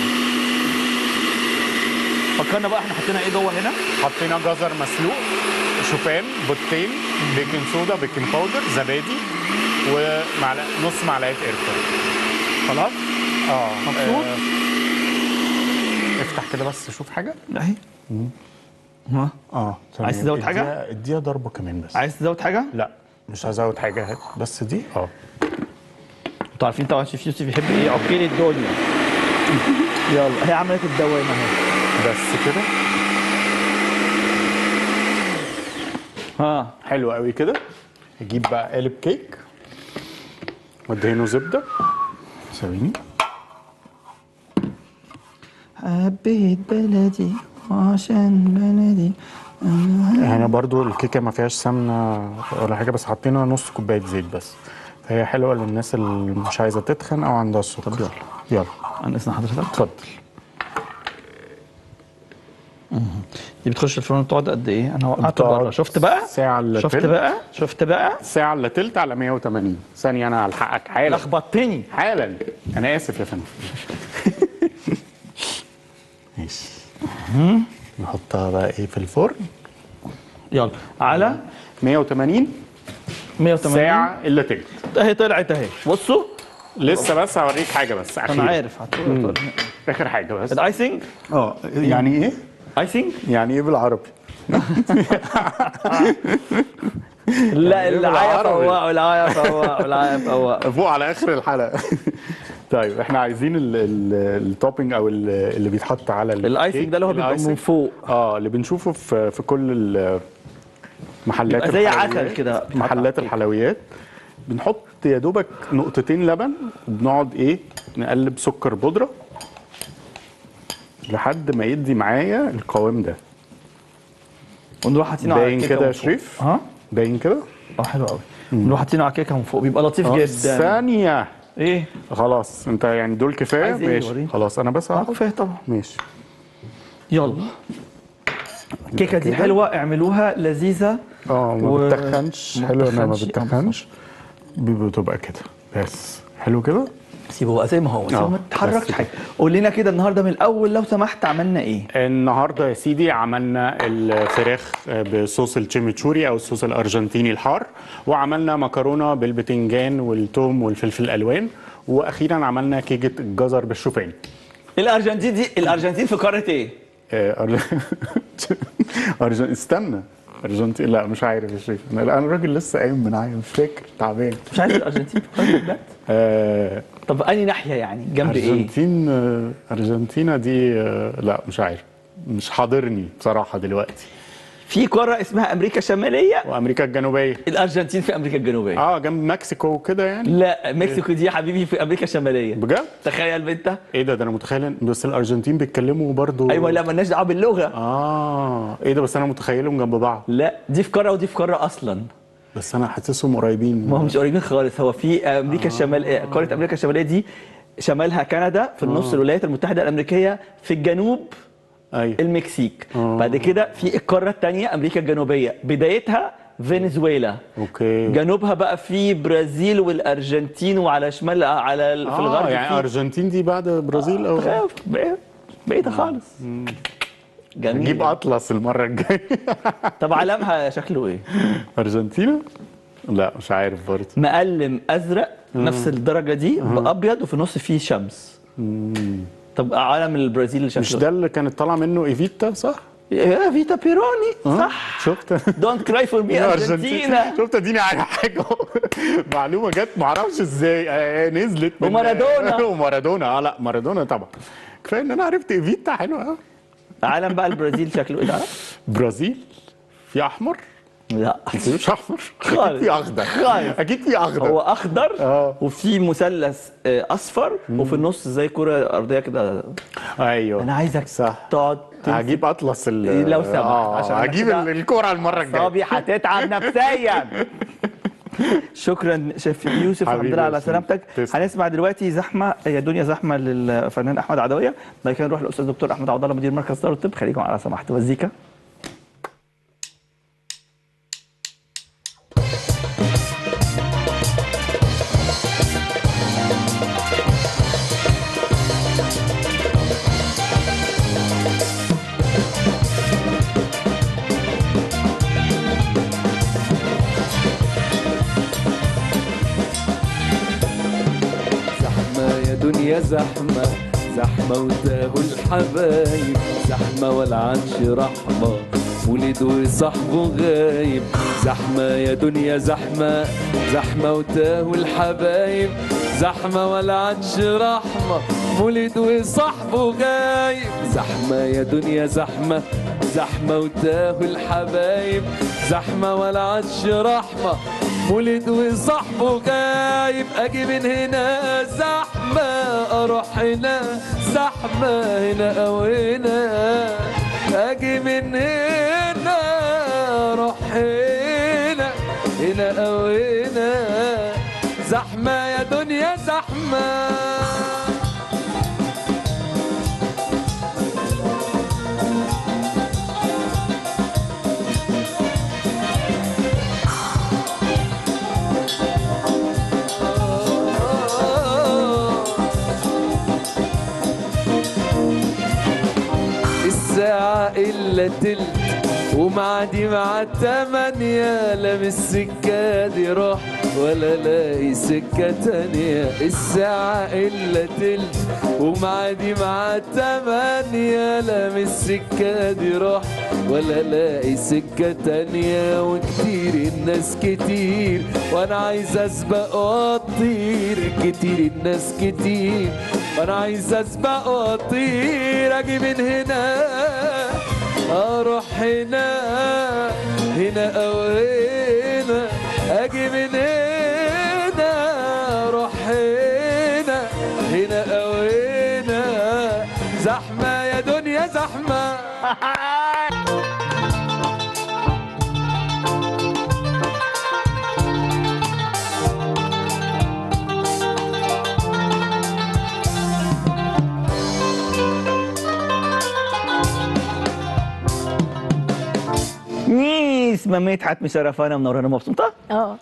فكرنا بقى احنا حطينا ايه جوه هنا؟ حطينا جزر مسلوق شوفان بيضتين بيكنج صودا بيكنج باودر زبادي ومعلقه نص معلقه قرفه خلاص اه مبسوط؟ آه، افتح كده بس شوف حاجه اهي ها اه عايز تمام. تزود حاجة؟ اديها- اديها ضربه كمان بس عايز تزود حاجه؟ لا مش هزود حاجه هات بس دي اه انتوا عارفين طبعا شيف يوسف يحب ايه عقيل الدنيا يلا هي عملت الدوامه اهي بس كده ها حلو قوي كده اجيب بقى قالب كيك وادهنه زبده ثواني حبيت بلدي عشان بلدي هنا برضو الكيكه ما فيهاش سمنه ولا حاجه بس حطينا نص كوبايه زيت بس فهي حلوه للناس اللي مش عايزه تتخن او عندها السكر طب يلا. يلا انا اسمع حضرتك اتفضل دي بتخش الفرن تقعد قد ايه؟ انا وقعت بتقعد بره شفت بقى؟ ساعه الا شفت تلت. بقى؟ شفت بقى؟ ساعه الا تلت على 180 ثانيه انا هلحقك حالا لخبطتني حالا انا اسف يا فندم ماشي نحطها بقى ايه في الفرن يلا على 180 180 ساعه الا تلت اهي طلعت اهي بصوا لسه بس هوريك حاجه بس انا اخير عارف هتقول اخر حاجه بس الايسنج اه يعني ايه ايسنج يعني ايه بالعربي لا يعني العيا بالعربي. فوقوا العيا فوقوا العيا فوقوا فوق على اخر الحلقه طيب احنا عايزين ال- ال- التوبينج او ال- اللي بيتحط على الايسنج ده اللي هو بيبقى من الآيسنج. فوق اه اللي بنشوفه في في كل ال- محلات بيبقى زي الحلويات. عسل كده بيتحط على محلات الكيك. الحلويات بنحط يا دوبك نقطتين لبن وبنقعد ايه نقلب سكر بودره لحد ما يدي معايا القوام ده ونروح حاطينه على باين الكيكه كده يا من فوق. شريف ها باين كده اه حلو قوي نروح حاطينه على الكيكه من فوق بيبقى لطيف آه، جدا ثانيه ايه خلاص انت يعني دول كفايه عايز إيه؟ ماشي وريني. خلاص انا بس اه هاخد كفايه طبعا ماشي يلا الكيكه دي حلوه اعملوها لذيذه اه ما و- بتخنش ما حلو انها ما بتخنش. بتخنش بتبقى كده بس حلو كده سيبه بقى زي ما هو سيبه آه، ما بس تتحركش كده. حاجه قول لنا كده النهارده من الاول لو سمحت عملنا ايه النهارده يا سيدي عملنا الفراخ بصوص الشيميتشوري او الصوص الارجنتيني الحار وعملنا مكرونه بالبتنجان والثوم والفلفل الالوان واخيرا عملنا كيكه الجزر بالشوفان الارجنتين دي الارجنتين في قاره ايه آه، أر- أرجن... استنى ارجنتين لا مش عارف يا شريف انا انا الراجل لسه قايم من عين مش فاكر تعبان مش عارف الارجنتين في قاره بجد آه، طب انهي ناحيه يعني جنب ايه ارجنتين آه، ارجنتينا دي آه، لا مش عارف مش حاضرني بصراحه دلوقتي في قاره اسمها امريكا الشماليه وامريكا الجنوبيه الارجنتين في امريكا الجنوبيه اه جنب مكسيكو وكده يعني لا مكسيكو دي يا حبيبي في امريكا الشماليه بجد تخيل انت ايه ده ده انا متخيل إن- بس الارجنتين بيتكلموا برضو ايوه لا مالناش دعوه باللغه اه ايه ده بس انا متخيلهم جنب بعض لا دي في قاره ودي في قاره اصلا بس انا حاسسهم قريبين ما هم مش قريبين خالص هو في امريكا الشمال آه، قاره امريكا الشماليه دي شمالها كندا في النص الولايات المتحده الامريكيه في الجنوب ايوه المكسيك بعد كده في القاره الثانيه امريكا الجنوبيه بدايتها فنزويلا اوكي جنوبها بقى في برازيل والارجنتين وعلى شمال على ال- في الغرب اه يعني في ارجنتين دي بعد برازيل او تخيل، بعيد- بعيده خالص جميل نجيب اطلس المره الجايه طب علمها شكله ايه؟ ارجنتينا لا مش عارف برضه مقلم ازرق نفس الدرجه دي بابيض وفي النص فيه شمس طب علم البرازيل اللي مش شكله ده اللي كانت طالعه منه ايفيتا صح؟ يا فيتا بيروني صح شفت؟ دونت كراي فور مي ارجنتينا شفت اديني على حاجه معلومه جت معرفش ازاي آه، نزلت من- ومارادونا. ومارادونا اه لا مارادونا طبعا كفايه ان انا عرفت ايفيتا حلوه قوي علم بقى البرازيل شكله ايه تعرف؟ برازيل في احمر لا مش احمر خالص. اكيد في اخضر خالص. اكيد في اخضر هو اخضر آه. وفي مثلث آه، اصفر وفي النص زي كره ارضيه كده ايوه انا عايزك صح تقعد تمسك هجيب اطلس ال لو سمحت، آه، عشان أنا هجيب كده ال- الكوره المره الجايه صابي هتتعب نفسيا شكرا شيف يوسف حبيبي الحمد لله يا على سيدي. سلامتك تسلم. هنسمع دلوقتي زحمه يا دنيا زحمه للفنان احمد عدويه بعد كده نروح للاستاذ دكتور احمد عبد الله مدير مركز دار الطب خليكم على سماحه وزيكا زحمة يا دنيا زحمة زحمة وتاهوا الحبايب زحمة والعطش رحمة ولد وصاحبه غايب زحمة يا دنيا زحمة زحمة وتاهوا الحبايب زحمة والعطش رحمة ولد وصاحبه غايب زحمة يا دنيا زحمة زحمة وتاهوا الحبايب زحمة والعطش رحمة ولد وصاحبه غايب اجي من هنا زحمه اروح هنا زحمه هنا او هنا اجي من هنا اروح هنا هنا او هنا زحمه يا دنيا زحمه الساعة إلا تلت ومعدي مع التمانية لابس السكة دي روح ولا لاقي سكة تانية الساعة إلا تلت ومعادي مع تمانية لا من السكة دي روح ولا لاقي سكة تانية وكتير الناس كتير وانا عايز اسبق واطير كتير الناس كتير وانا عايز اسبق واطير اجي من هنا اروح هنا هنا او هنا اجي من هنا اروح هنا هنا او هنا زحمه يا دنيا زحمه نيسمة مدحت مشرفانا منورانا مبسوطة اه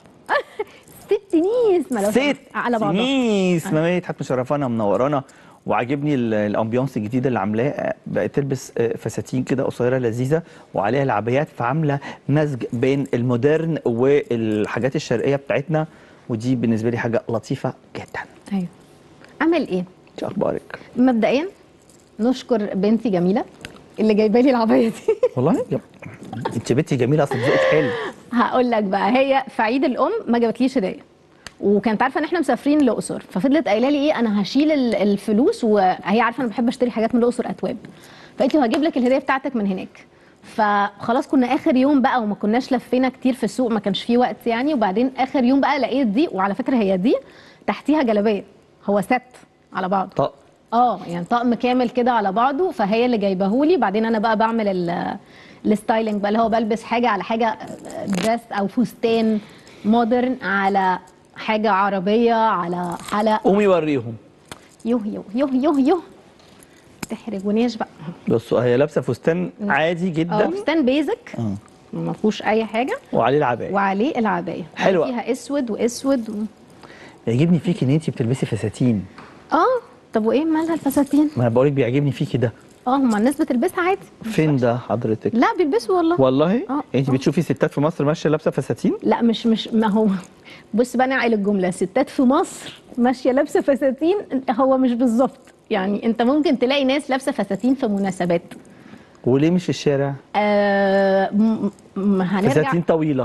ست نيسمة لو ست سمحت، على بعضها نيسمة مدحت مشرفانا منورانا وعاجبني ال- الامبيونس الجديد اللي عاملاه بقت تلبس آه، فساتين كده قصيره لذيذه وعليها العبايات فعامله مزج بين المودرن والحاجات الشرقيه بتاعتنا ودي بالنسبه لي حاجه لطيفه جدا ايوه اعمل ايه ايه اخبارك مبدئيا نشكر بنتي جميله اللي جايبه لي العبايه دي والله يب. انت بنتي جميله اصلا ذوقك حلو هقول لك بقى هي في عيد الام ما جابتليش هديه وكانت عارفه ان احنا مسافرين الاقصر ففضلت قايله لي ايه انا هشيل ال- الفلوس وهي عارفه انا بحب اشتري حاجات من الاقصر اتواب فقالت لي هجيب لك الهديه بتاعتك من هناك فخلاص كنا اخر يوم بقى وما كناش لفينا كتير في السوق ما كانش فيه وقت يعني وبعدين اخر يوم بقى لقيت دي وعلى فكره هي دي تحتيها جلابيه هو ست على بعض طب اه يعني طقم كامل كده على بعضه فهي اللي جايبهولي بعدين انا بقى بعمل ال- الستايلنج بقى اللي هو بلبس حاجه على حاجه دريس او فستان مودرن على حاجه عربيه على حلق قومي وريهم يوه يوه يوه يوه يوه تحرجونيش بقى بصوا هي لابسه فستان عادي اه جدا فستان بيزك اه ما فيهوش اي حاجه وعليه العبايه وعليه العبايه حلوة. فيها اسود واسود و... يعجبني فيكي ان انت بتلبسي فساتين اه طب وايه مالها الفساتين ما انا بقولك بيعجبني فيكي ده اه هما الناس بتلبسها عادي فين ده حضرتك لا بيلبسوا والله والله آه، انت آه. بتشوفي ستات في مصر ماشيه لابسه فساتين لا مش مش ما هو بص بقى نعقل الجمله ستات في مصر ماشيه لابسه فساتين هو مش بالظبط يعني انت ممكن تلاقي ناس لابسه فساتين في مناسبات وليه مش في الشارع آه م- م- هنرجع فساتين طويله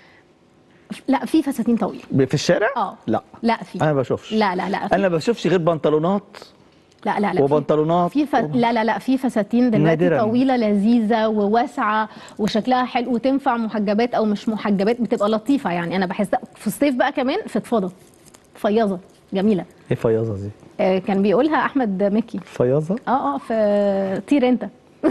لا في فساتين طويله ب- في الشارع اه لا لا في انا ما بشوفش لا لا لا في انا ما بشوفش غير بنطلونات لا لا لا في- وبنطلونات في ف... لا لا لا في فساتين دلوقتي نادراً. طويله لذيذه وواسعه وشكلها حلو وتنفع محجبات او مش محجبات بتبقى لطيفه يعني انا بحسها في الصيف بقى كمان فضفاضه فياضه جميله ايه فياضه دي آه، كان بيقولها احمد مكي فياضه اه اه في طير انت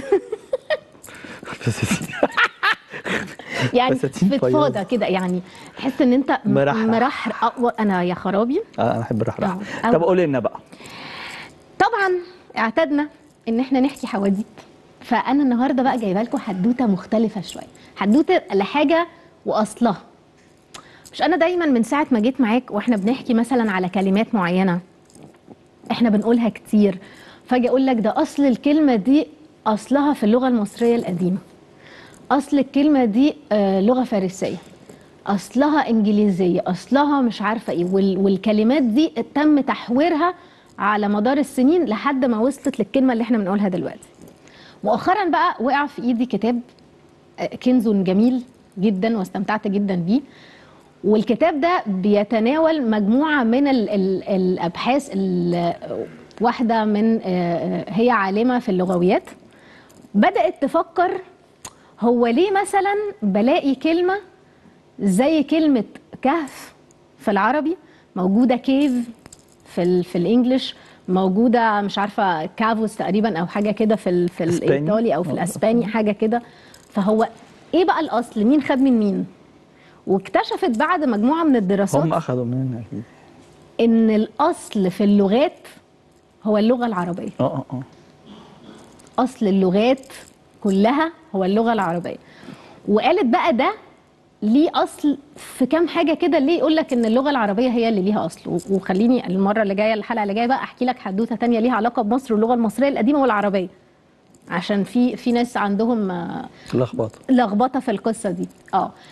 فساتين يعني فساتين فضفاضه فياضة. كده يعني تحس ان انت م- مرحرح. مرحر آه، انا يا خرابي اه انا احب الرحرح آه. طب قولي لنا بقى طبعا اعتدنا ان احنا نحكي حواديت فانا النهارده بقى جايبه لكم حدوته مختلفه شويه حدوته لحاجه واصلها مش انا دايما من ساعه ما جيت معاك واحنا بنحكي مثلا على كلمات معينه احنا بنقولها كتير فاجي اقول لك ده اصل الكلمه دي اصلها في اللغه المصريه القديمه اصل الكلمه دي آه، لغه فارسيه اصلها انجليزيه اصلها مش عارفه ايه وال- والكلمات دي تم تحويرها على مدار السنين لحد ما وصلت للكلمه اللي احنا بنقولها دلوقتي مؤخرا بقى وقع في ايدي كتاب آه، كنز جميل جدا واستمتعت جدا بيه والكتاب ده بيتناول مجموعه من ال ال الابحاث ال- واحده من آه، آه، هي عالمه في اللغويات بدات تفكر هو ليه مثلا بلاقي كلمه زي كلمه كهف في العربي موجوده كيف في ال في الانجليش موجوده مش عارفه كافوس تقريبا او حاجه كده في ال في إسباني؟ الايطالي او في آه. الاسباني حاجه كده فهو ايه بقى الاصل مين خد من مين واكتشفت بعد مجموعه من الدراسات هم اخذوا مننا اكيد ان الاصل في اللغات هو اللغه العربيه اه اه اه اصل اللغات كلها هو اللغه العربيه وقالت بقى ده ليه اصل في كام حاجه كده ليه يقول لك ان اللغه العربيه هي اللي ليها اصل و- وخليني المره اللي جايه الحلقه اللي جايه بقى احكي لك حدوته تانية ليها علاقه بمصر واللغه المصريه القديمه والعربيه عشان في في ناس عندهم آه، لخبطه لخبطه في القصه دي اه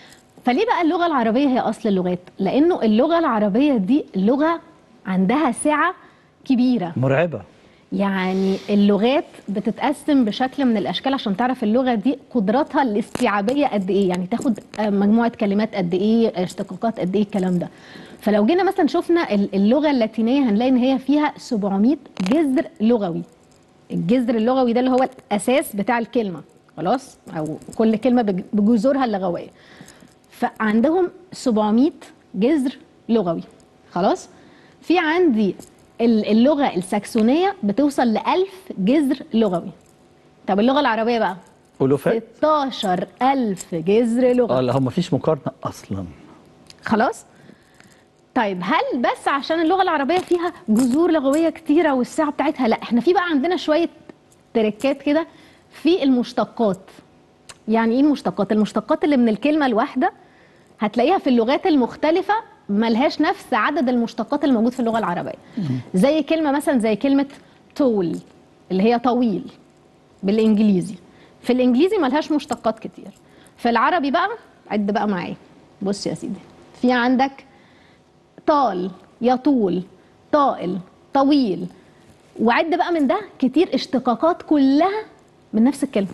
فليه بقى اللغه العربيه هي اصل اللغات لانه اللغه العربيه دي لغه عندها سعه كبيره مرعبه يعني اللغات بتتقسم بشكل من الاشكال عشان تعرف اللغه دي قدراتها الاستيعابيه قد ايه يعني تاخد آه، مجموعه كلمات قد ايه اشتقاقات قد ايه الكلام ده فلو جينا مثلا شفنا ال- اللغه اللاتينيه هنلاقي ان هي فيها 700 جذر لغوي الجذر اللغوي ده اللي هو الاساس بتاع الكلمه خلاص او كل كلمه بج- بجذورها اللغويه فعندهم 700 جذر لغوي خلاص في عندي ال- اللغه الساكسونيه بتوصل ل 1000 جذر لغوي طب اللغه العربيه بقى ألوفات 16000 جذر اه لغوي لا هم مفيش مقارنه اصلا خلاص طيب هل بس عشان اللغه العربيه فيها جذور لغويه كتيره والسعه بتاعتها لا احنا في بقى عندنا شويه تركات كده في المشتقات يعني ايه المشتقات المشتقات اللي من الكلمه الواحده هتلاقيها في اللغات المختلفه ملهاش نفس عدد المشتقات الموجود في اللغه العربيه زي كلمه مثلا زي كلمه طول اللي هي طويل بالانجليزي في الانجليزي ملهاش مشتقات كتير في العربي بقى عد بقى معايا بص يا سيدي في عندك طال يطول طائل طويل وعد بقى من ده كتير اشتقاقات كلها من نفس الكلمه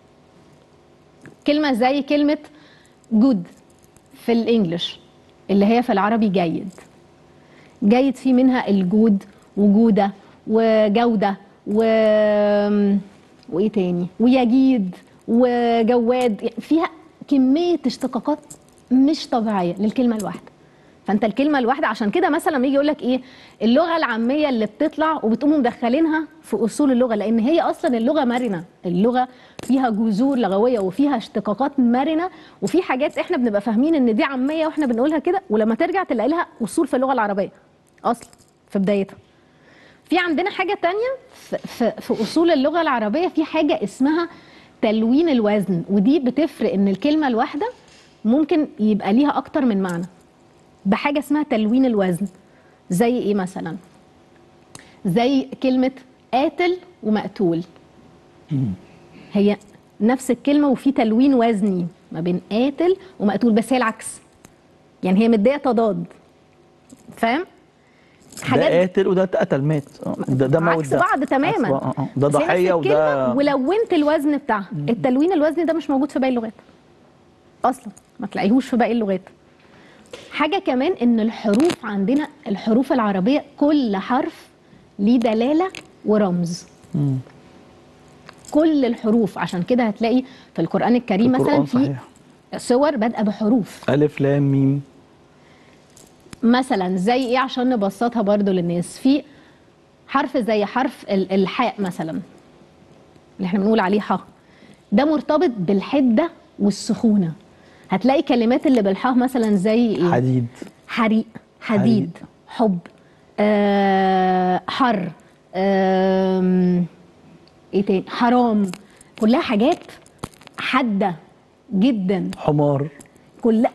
كلمه زي كلمه جود في الانجليش اللي هي في العربي جيد جيد في منها الجود وجوده وجوده و وايه تاني ويجيد وجواد يعني فيها كميه اشتقاقات مش طبيعيه للكلمه الواحده فانت الكلمه الواحده عشان كده مثلا لما يجي يقول لك ايه اللغه العاميه اللي بتطلع وبتقوموا مدخلينها في اصول اللغه لان هي اصلا اللغه مرنه اللغه فيها جذور لغويه وفيها اشتقاقات مرنه وفي حاجات احنا بنبقى فاهمين ان دي عاميه واحنا بنقولها كده ولما ترجع تلاقي لها اصول في اللغه العربيه اصلا في بدايتها في عندنا حاجة تانية في, في, في أصول اللغة العربية في حاجة اسمها تلوين الوزن ودي بتفرق إن الكلمة الواحدة ممكن يبقى ليها أكتر من معنى بحاجة اسمها تلوين الوزن زي إيه مثلا زي كلمة قاتل ومقتول هي نفس الكلمة وفي تلوين وزني ما بين قاتل ومقتول بس هي العكس يعني هي مدية تضاد فاهم؟ ده قاتل وده اتقتل مات آه، ده ده موت عكس ده بعض تماما عكس- آه، آه. ده بس هي نفس ضحيه الكلمة وده ولونت الوزن بتاعها التلوين الوزني ده مش موجود في باقي اللغات اصلا ما تلاقيهوش في باقي اللغات حاجه كمان ان الحروف عندنا الحروف العربيه كل حرف ليه دلاله ورمز كل الحروف عشان كده هتلاقي في القران الكريم مثلا القرآن في صحيح صور بادئه بحروف الف لام ميم مثلا زي ايه عشان نبسطها برضو للناس في حرف زي حرف ال- الحاء مثلا اللي احنا بنقول عليه ح ده مرتبط بالحده والسخونه هتلاقي كلمات اللي بالحاء مثلا زي ايه حديد حريق حديد, حديد. حب آه حر آم، ايه تاني حرام كلها حاجات حاده جدا حمار كلها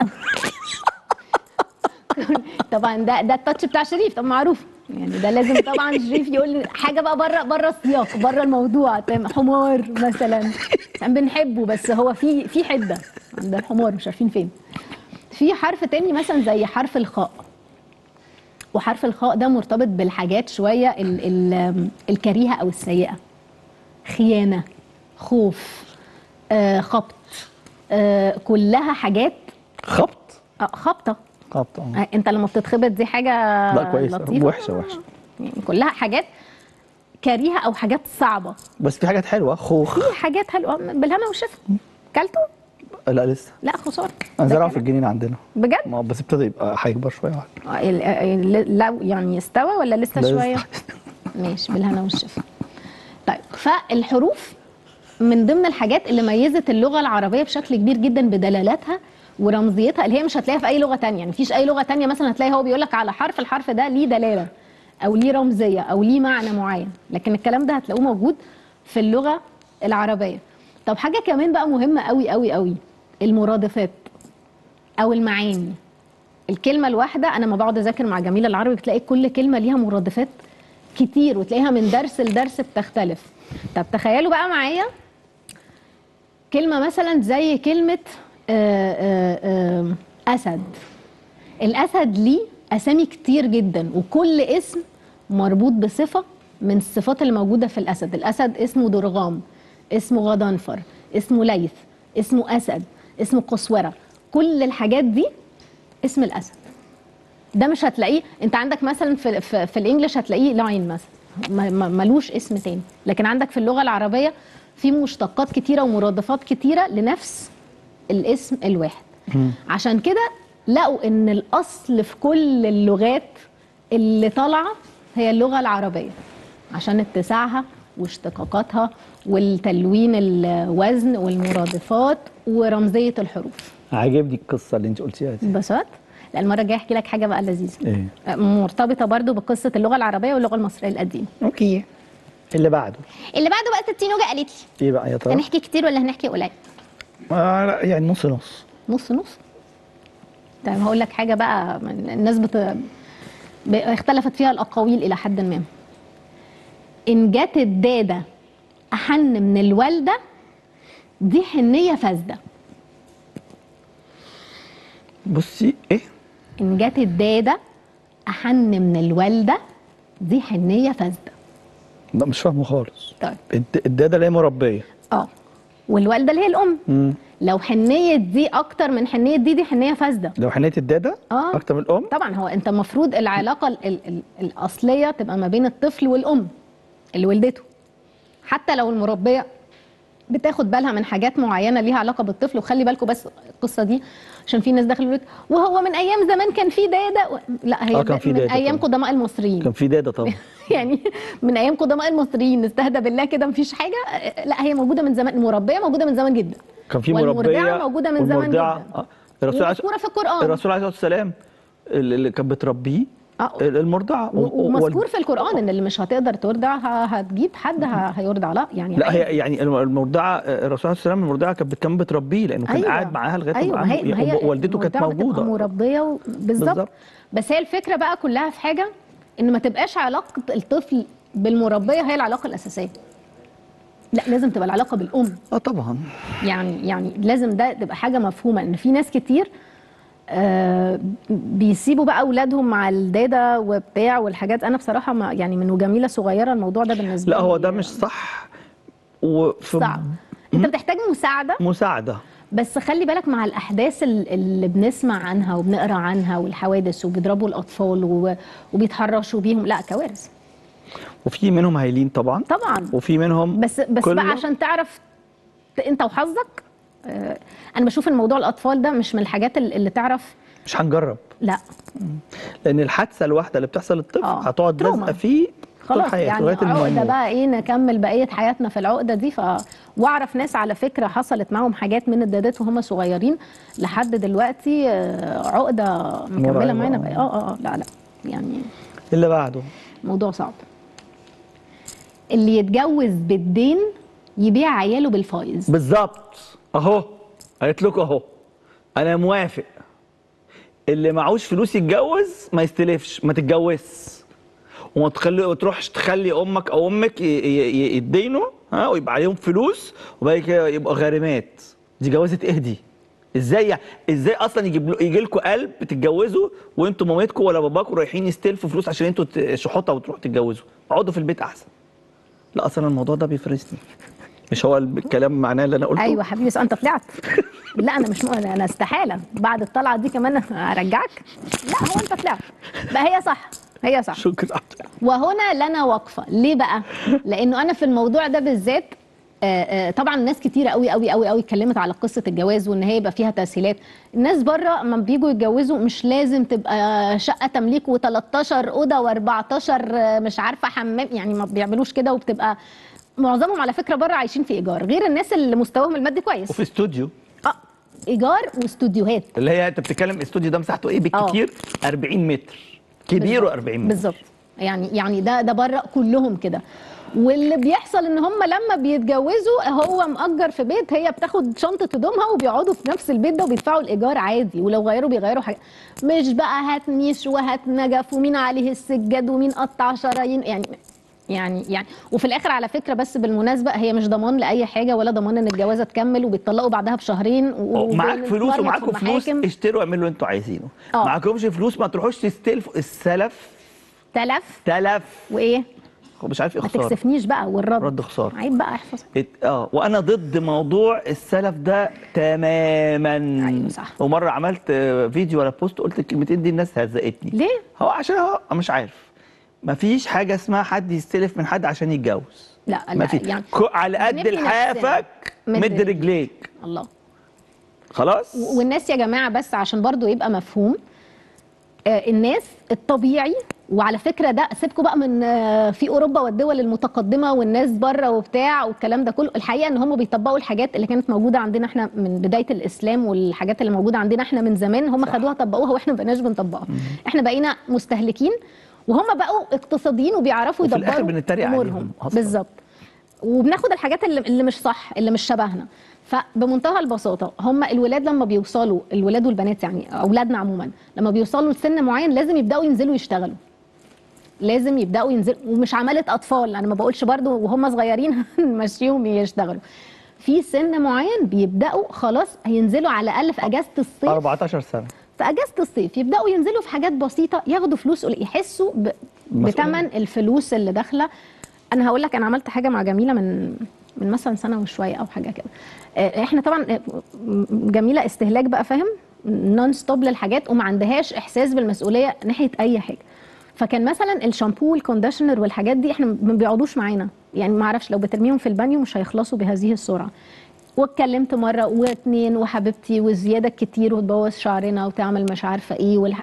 طبعا ده ده التاتش بتاع شريف طب معروف يعني ده لازم طبعا شريف يقول لي حاجه بقى بره بره السياق بره الموضوع تمام حمار مثلا احنا بنحبه بس هو في في حده عند الحمار مش عارفين فين في حرف تاني مثلا زي حرف الخاء وحرف الخاء ده مرتبط بالحاجات شويه ال ال الكريهه او السيئه خيانه خوف آه خبط آه كلها حاجات خبط آه خبطه خبط آه. آه، انت لما بتتخبط دي حاجه لا كويسه لطيفه وحشه وحشه يعني كلها حاجات كريهه او حاجات صعبه بس في حاجات حلوه خوخ في حاجات حلوه بالهنا والشفا كلته لا لسه لا خساره انا ده زرعه في كلام. الجنينه عندنا بجد ما بس ابتدى يبقى هيكبر شويه واحد آه، ال- آه، ال- لا يعني استوى ولا لسه لسه. شويه ماشي بالهنا والشفا طيب فالحروف من ضمن الحاجات اللي ميزت اللغه العربيه بشكل كبير جدا بدلالاتها ورمزيتها اللي هي مش هتلاقيها في اي لغه تانية يعني مفيش اي لغه تانية مثلا هتلاقي هو بيقول لك على حرف الحرف ده ليه دلاله او ليه رمزيه او ليه معنى معين لكن الكلام ده هتلاقوه موجود في اللغه العربيه طب حاجه كمان بقى مهمه قوي قوي قوي المرادفات او المعاني الكلمه الواحده انا لما بقعد اذاكر مع جميل العربي بتلاقي كل كلمه ليها مرادفات كتير وتلاقيها من درس لدرس بتختلف طب تخيلوا بقى معايا كلمه مثلا زي كلمه آه، آه، آه، اسد الاسد ليه اسامي كتير جدا وكل اسم مربوط بصفه من الصفات اللي موجوده في الاسد الاسد اسمه درغام اسمه غضنفر اسمه ليث اسمه اسد اسمه قسوره كل الحاجات دي اسم الاسد ده مش هتلاقيه انت عندك مثلا في في, في الانجليش هتلاقيه لاين مثلا ما- ما- ملوش اسم تاني لكن عندك في اللغه العربيه في مشتقات كتيره ومرادفات كتيره لنفس الاسم الواحد عشان كده لقوا ان الاصل في كل اللغات اللي طالعه هي اللغه العربيه عشان اتساعها واشتقاقاتها والتلوين الوزن والمرادفات ورمزيه الحروف عاجبني القصه اللي انت قلتيها دي انبسطت لا المره الجايه احكي لك حاجه بقى لذيذه ايه مرتبطه برضو بقصه اللغه العربيه واللغه المصريه القديمه اوكي اللي بعده اللي بعده بقى ستي نوجه قالت لي ايه بقى يا ترى هنحكي كتير ولا هنحكي قليل آه لا، يعني نص نص نص نص طيب هقول لك حاجه بقى من الناس بت... ب- اختلفت فيها الاقاويل الى حد ما ان جت الداده احن من الوالده دي حنيه فاسده بصي ايه ان جت الداده احن من الوالده دي حنيه فاسده لا مش فاهمه خالص طيب الد- الداده اللي هي مربيه اه والوالده اللي هي الام مم. لو حنيه دي اكتر من حنيه دي دي حنيه فاسده لو حنيه الداده آه. اكتر من الام طبعا هو انت المفروض العلاقه ال ال ال الاصليه تبقى ما بين الطفل والام اللي ولدته حتى لو المربيه بتاخد بالها من حاجات معينه ليها علاقه بالطفل وخلي بالكم بس القصه دي عشان في ناس داخل يقول لك وهو من ايام زمان كان في داده و... لا هي آه، كان في من دادة ايام طبعاً. قدماء المصريين كان في داده طبعا يعني من ايام قدماء المصريين نستهدى بالله كده مفيش حاجه لا هي موجوده من زمان المربيه موجوده من زمان جدا كان في والمرضعة مربيه موجودة من زمان والمرضعة- جدا. آه. الرسول عليه ومذكوره في القران الرسول عليه الصلاه والسلام اللي اللي كانت بتربيه آه. المرضعه و- و- ومذكور وال- في القران ان اللي مش هتقدر ترضع ه- هتجيب حد ه- هيرضع لا يعني لا هي عادي. يعني الم- المرضعه الرسول عليه الصلاه والسلام المرضعه كانت بت- كان بتربيه لانه كان أيوة. قاعد معاها لغايه ايوه ما ما هي ما هي والدته كانت المرضعة بتبقى موجوده مربيه و... بالظبط بالظبط. بس هي الفكره بقى كلها في حاجه ان ما تبقاش علاقه الطفل بالمربيه هي العلاقه الاساسيه لا لازم تبقى العلاقه بالام اه طبعا يعني يعني لازم ده تبقى حاجه مفهومه ان في ناس كتير آه بيسيبوا بقى اولادهم مع الداده وبتاع والحاجات انا بصراحه ما يعني من وجميله صغيره الموضوع ده بالنسبه لا هو لي ده مش صح وفي صعب انت بتحتاج مساعده مساعده بس خلي بالك مع الاحداث ال- اللي بنسمع عنها وبنقرا عنها والحوادث وبيضربوا الاطفال و- وبيتحرشوا بيهم لا كوارث وفي منهم هايلين طبعا طبعا وفي منهم بس بس كله- بقى عشان تعرف ت- انت وحظك آه، انا بشوف الموضوع الاطفال ده مش من الحاجات ال- اللي تعرف مش هنجرب لا لان الحادثه الواحده اللي بتحصل للطفل آه. هتقعد تروما. لازقه فيه طول خلاص حياته يعني لغايه عقده الموت بقى ايه نكمل بقيه حياتنا في العقده دي ف واعرف ناس على فكره حصلت معاهم حاجات من الدادات وهم صغيرين لحد دلوقتي آه، عقده مكمله مرعبة. معانا بقى اه اه اه لا لا يعني اللي بعده موضوع صعب اللي يتجوز بالدين يبيع عياله بالفايز بالظبط اهو قالت لكم اهو انا موافق اللي معهوش فلوس يتجوز ما يستلفش ما تتجوزش وما تخلي وتروحش تخلي امك او امك ي- ي- ي- يتدينوا ها ويبقى عليهم فلوس وبعد كده يبقوا غارمات دي جوازه ايه دي؟ ازاي يعني- ازاي اصلا يجيب له- يجي لكم قلب تتجوزوا وانتوا مامتكم ولا باباكم رايحين يستلفوا فلوس عشان انتوا ت- شحوطه وتروحوا تتجوزوا اقعدوا في البيت احسن لا اصلا الموضوع ده بيفرسني مش هو الكلام معناه اللي انا قلته ايوه حبيبي بس انت طلعت لا انا مش مؤمن انا استحاله بعد الطلعه دي كمان ارجعك لا هو انت طلعت بقى هي صح هي صح شكرا وهنا لنا وقفه ليه بقى لانه انا في الموضوع ده بالذات آه، آه، طبعا ناس كتيره قوي قوي قوي قوي اتكلمت على قصه الجواز وان هي يبقى فيها تسهيلات الناس بره اما بيجوا يتجوزوا مش لازم تبقى شقه تمليك و13 اوضه و14 مش عارفه حمام يعني ما بيعملوش كده وبتبقى معظمهم على فكره بره عايشين في ايجار غير الناس اللي مستواهم المادي كويس وفي استوديو اه ايجار واستوديوهات اللي هي انت بتتكلم الاستوديو ده مساحته ايه بالكتير 40 متر كبير بالظبط. و40 متر بالظبط يعني يعني ده ده بره كلهم كده واللي بيحصل ان هم لما بيتجوزوا هو مأجر في بيت هي بتاخد شنطه هدومها وبيقعدوا في نفس البيت ده وبيدفعوا الايجار عادي ولو غيروا بيغيروا حاجه مش بقى هات نيش وهات نجف ومين عليه السجاد ومين قطع شرايين يعني يعني يعني وفي الاخر على فكره بس بالمناسبه هي مش ضمان لاي حاجه ولا ضمان ان الجوازه تكمل وبيتطلقوا بعدها بشهرين و- معاك فلوس وبنتمرمط ومعاكم في فلوس المحاكم. اشتروا اعملوا اللي انتوا عايزينه آه. معاكمش فلوس ما تروحوش تستلفوا السلف تلف تلف وايه مش عارف ايه ما خساره تكسفنيش بقى والرد رد خسارة. عيب بقى احفظ ات- اه وانا ضد موضوع السلف ده تماما أيوة صح. ومره عملت آه، فيديو ولا بوست قلت الكلمتين دي الناس هزقتني ليه؟ هو عشان هو مش عارف مفيش حاجه اسمها حد يستلف من حد عشان يتجوز لا ما لا في يعني كو- على قد بنبني لحافك نفسنا. مد مد رجليك الله خلاص و- والناس يا جماعه بس عشان برضو يبقى مفهوم آه، الناس الطبيعي وعلى فكره ده سيبكوا بقى من آه، في اوروبا والدول المتقدمه والناس بره وبتاع والكلام ده كله الحقيقه ان هم بيطبقوا الحاجات اللي كانت موجوده عندنا احنا من بدايه الاسلام والحاجات اللي موجوده عندنا احنا من زمان هم خدوها طبقوها واحنا ما بقيناش بنطبقها احنا بقينا مستهلكين وهم بقوا اقتصاديين وبيعرفوا وفي الآخر يدبروا بنتريق عليهم امورهم أصلاً. بالظبط وبناخد الحاجات اللي, اللي مش صح اللي مش شبهنا فبمنتهى البساطه هم الولاد لما بيوصلوا الولاد والبنات يعني اولادنا عموما لما بيوصلوا لسن معين لازم يبداوا ينزلوا يشتغلوا لازم يبداوا ينزلوا ومش عماله اطفال انا ما بقولش برضو وهم صغيرين نمشيهم يشتغلوا في سن معين بيبداوا خلاص هينزلوا على الاقل في اجازه الصيف 14 سنه في اجازه الصيف يبداوا ينزلوا في حاجات بسيطه ياخدوا فلوس قليل، يحسوا ب... بثمن الفلوس اللي داخله انا هقول لك انا عملت حاجه مع جميله من من مثلا سنه وشويه او حاجه كده آه، احنا طبعا آه، جميله استهلاك بقى فاهم نون ستوب للحاجات وما عندهاش احساس بالمسؤوليه ناحيه اي حاجه فكان مثلا الشامبو والكونديشنر والحاجات دي احنا ما بيقعدوش معانا يعني ما اعرفش لو بترميهم في البانيو مش هيخلصوا بهذه السرعه واتكلمت مره واتنين وحبيبتي والزياده كتير وتبوظ شعرنا وتعمل مش عارفه ايه والح...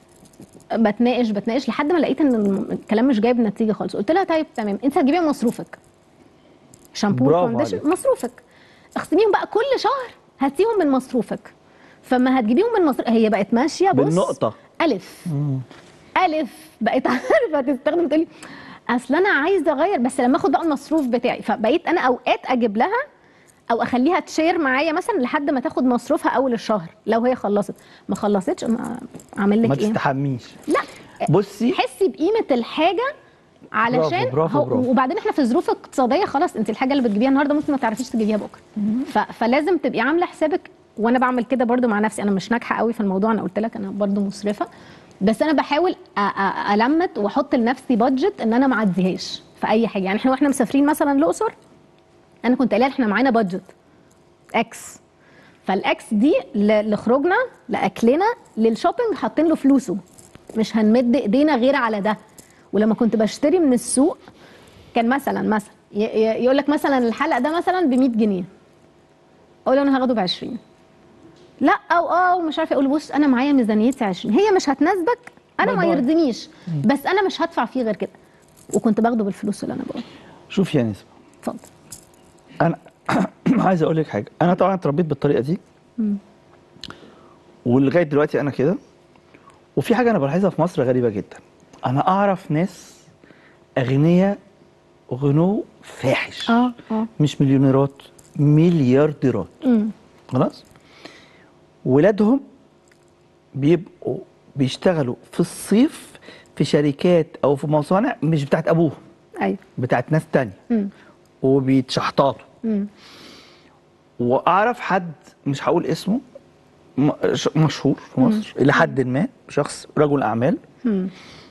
بتناقش بتناقش لحد ما لقيت ان الم- الكلام مش جايب نتيجه خالص قلت لها طيب تمام انت هتجيبيها من مصروفك شامبو برافو كونديشن عليك. مصروفك اقسميهم بقى كل شهر هاتيهم من مصروفك فما هتجيبيهم من مصروف هي بقت ماشيه بص بالنقطة. الف الف بقيت عارفه تستخدم تقولي اصل انا عايزه اغير بس لما اخد بقى المصروف بتاعي فبقيت انا اوقات اجيب لها او اخليها تشير معايا مثلا لحد ما تاخد مصروفها اول الشهر لو هي خلصت ما خلصتش ما اعمل ما لك ايه تستحميش لا بصي حسي بقيمه الحاجه علشان برافو، برافو، هو- برافو. وبعدين احنا في ظروف اقتصاديه خلاص انت الحاجه اللي بتجيبيها النهارده ممكن ما تعرفيش تجيبيها بكره ف... فلازم تبقي عامله حسابك وانا بعمل كده برضو مع نفسي انا مش ناجحه قوي في الموضوع انا قلت لك انا برضو مسرفه بس انا بحاول أ... أ... المت واحط لنفسي بادجت ان انا ما اعديهاش في اي حاجه يعني احنا واحنا مسافرين مثلا الاقصر انا كنت قايله احنا معانا بادجت اكس فالاكس دي ل- لخروجنا لاكلنا للشوبينج حاطين له فلوسه مش هنمد ايدينا غير على ده ولما كنت بشتري من السوق كان مثلا مثلا يقول لك مثلا الحلق ده مثلا ب 100 جنيه اقول له انا هاخده ب 20 لا او اه ومش عارفه اقول بص انا معايا ميزانيتي 20 هي مش هتناسبك انا ما باي باي. يرضينيش بس انا مش هدفع فيه غير كده وكنت باخده بالفلوس اللي انا بقول شوف يا نسمه اتفضل انا عايز اقول لك حاجه انا طبعا اتربيت بالطريقه دي ولغايه دلوقتي انا كده وفي حاجه انا بلاحظها في مصر غريبه جدا انا اعرف ناس اغنياء غنو فاحش اه اه مش مليونيرات مليارديرات امم خلاص ولادهم بيبقوا بيشتغلوا في الصيف في شركات او في مصانع مش بتاعت ابوهم ايوه بتاعت ناس تانية امم وبيتشحططوا امم واعرف حد مش هقول اسمه م- ش- مشهور في مصر الى حد ما شخص رجل اعمال مم.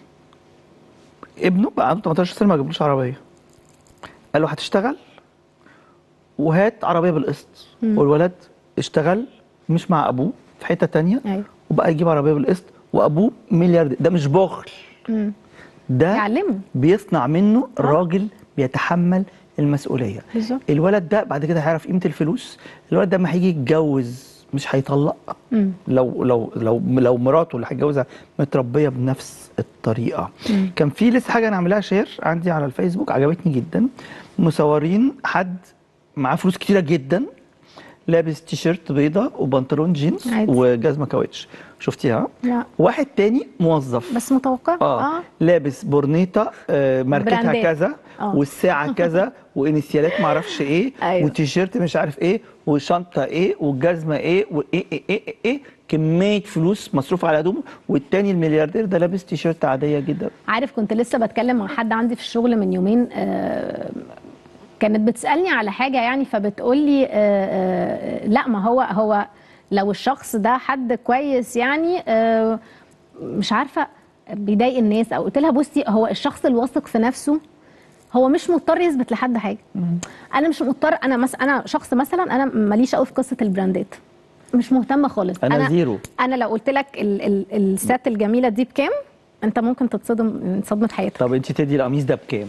ابنه بقى عنده 18 سنه ما جابلوش عربيه قال له هتشتغل وهات عربيه بالقسط والولد اشتغل مش مع ابوه في حته تانية ايوه وبقى يجيب عربيه بالقسط وابوه ملياردير ده مش بخل مم. ده يعلمه بيصنع منه راجل بيتحمل المسؤوليه بالظبط. الولد ده بعد كده هيعرف قيمه الفلوس الولد ده لما هيجي يتجوز مش هيطلق مم. لو لو لو لو مراته اللي هيتجوزها متربيه بنفس الطريقه كان في لسه حاجه انا عاملاها شير عندي على الفيسبوك عجبتني جدا مصورين حد معاه فلوس كتيره جدا لابس تيشيرت بيضة وبنطلون جينز عادي. وجزمه كاوتش شفتيها لا. واحد تاني موظف بس متوقع اه, لابس برنيطه آه ماركتها براندات. كذا آه. والساعه كذا وانيسيالات معرفش ايه أيوة. وتيشيرت مش عارف ايه وشنطه ايه والجزمه ايه وايه ايه ايه, إيه, إيه كميه فلوس مصروف على هدومه والتاني الملياردير ده لابس تيشيرت عاديه جدا عارف كنت لسه بتكلم مع حد عندي في الشغل من يومين آه، كانت بتسالني على حاجه يعني فبتقول لي لا ما هو هو لو الشخص ده حد كويس يعني آه، مش عارفه بيضايق الناس او قلت لها بصي هو الشخص الواثق في نفسه هو مش مضطر يثبت لحد حاجه انا مش مضطر انا مثلا انا شخص مثلا انا ماليش قوي في قصه البراندات مش مهتمه خالص أنا زيرو. انا لو قلت لك ال ال السات الجميله دي بكام انت ممكن تتصدم من صدمه حياتك طب انت تدي القميص ده بكام؟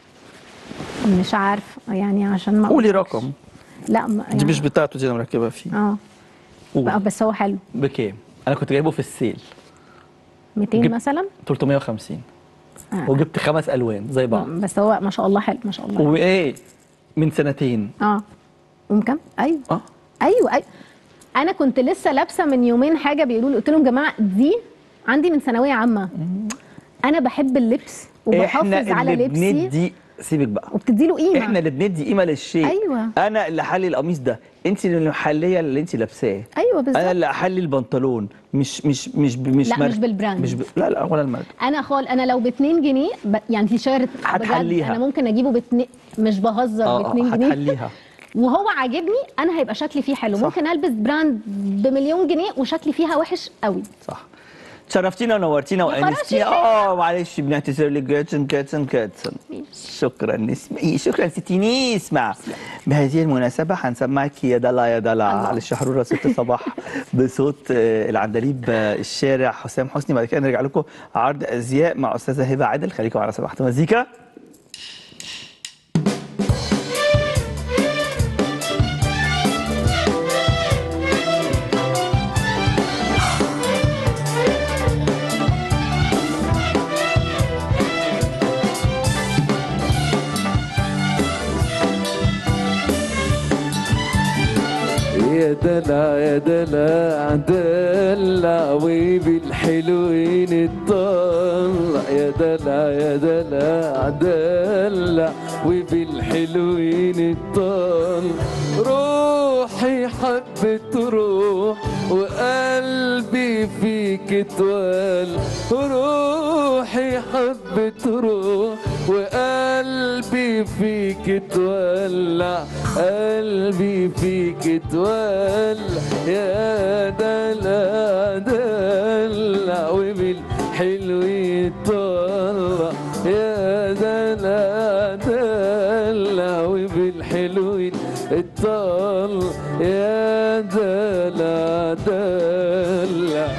مش عارف يعني عشان ما قولي أقولكش. رقم لا ما دي يعني مش بتاعته دي انا مركبها فيه اه قول. بقى بس هو حلو بكام؟ انا كنت جايبه في السيل 200 جبت- مثلا 350 آه. وجبت خمس الوان زي بعض بس هو ما شاء الله حلو ما شاء الله وايه من سنتين اه ومكم ايوه اه ايوه ايوه انا كنت لسه لابسه من يومين حاجه بيقولوا لي قلت لهم يا جماعه دي عندي من ثانويه عامه انا بحب اللبس وبحافظ احنا على اللي لبسي بندي سيبك بقى وبتدي له قيمه احنا اللي بندي قيمه للشيء أيوة. انا اللي احلي القميص ده انت اللي محليه اللي انت لابساه ايوه بالظبط انا اللي احلي البنطلون مش مش مش ب- مش لا، مارك- مش بالبراند. مش ب... لا لا ولا الماركه انا خال انا لو ب 2 جنيه ب... يعني تيشيرت بجد هتحليها. انا ممكن اجيبه ب 2 مش بهزر ب اه 2 اه جنيه هتحليها وهو عاجبني انا هيبقى شكلي فيه حلو صح. ممكن البس براند بمليون جنيه وشكلي فيها وحش قوي صح شرفتينا ونورتينا خلاص وانستينا يا اه معلش بنعتذر لك جاتسون جاتسون جاتسون شكرا نسمع إيه، شكرا ستي نسمع بهذه المناسبة هنسمعك يا دلع يا دلع على الشحرورة ست صباح بصوت آه، العندليب آه، الشارع حسام حسني بعد كده نرجع لكم عرض أزياء مع أستاذة هبة عادل خليكم على سباحة مزيكا يا دلع يا دلع دلع وبالحلوين الطلع يا دلع يا دلع دلع وبالحلوين الطلع روحي حبت روح وقلبي فيك توال روحي حبت روح وقلبي فيك تولع قلبي فيك تولع يا دلع دلع وبالحلو يطلع يا دلع دلع وبالحلو يطلع يا دلع دلع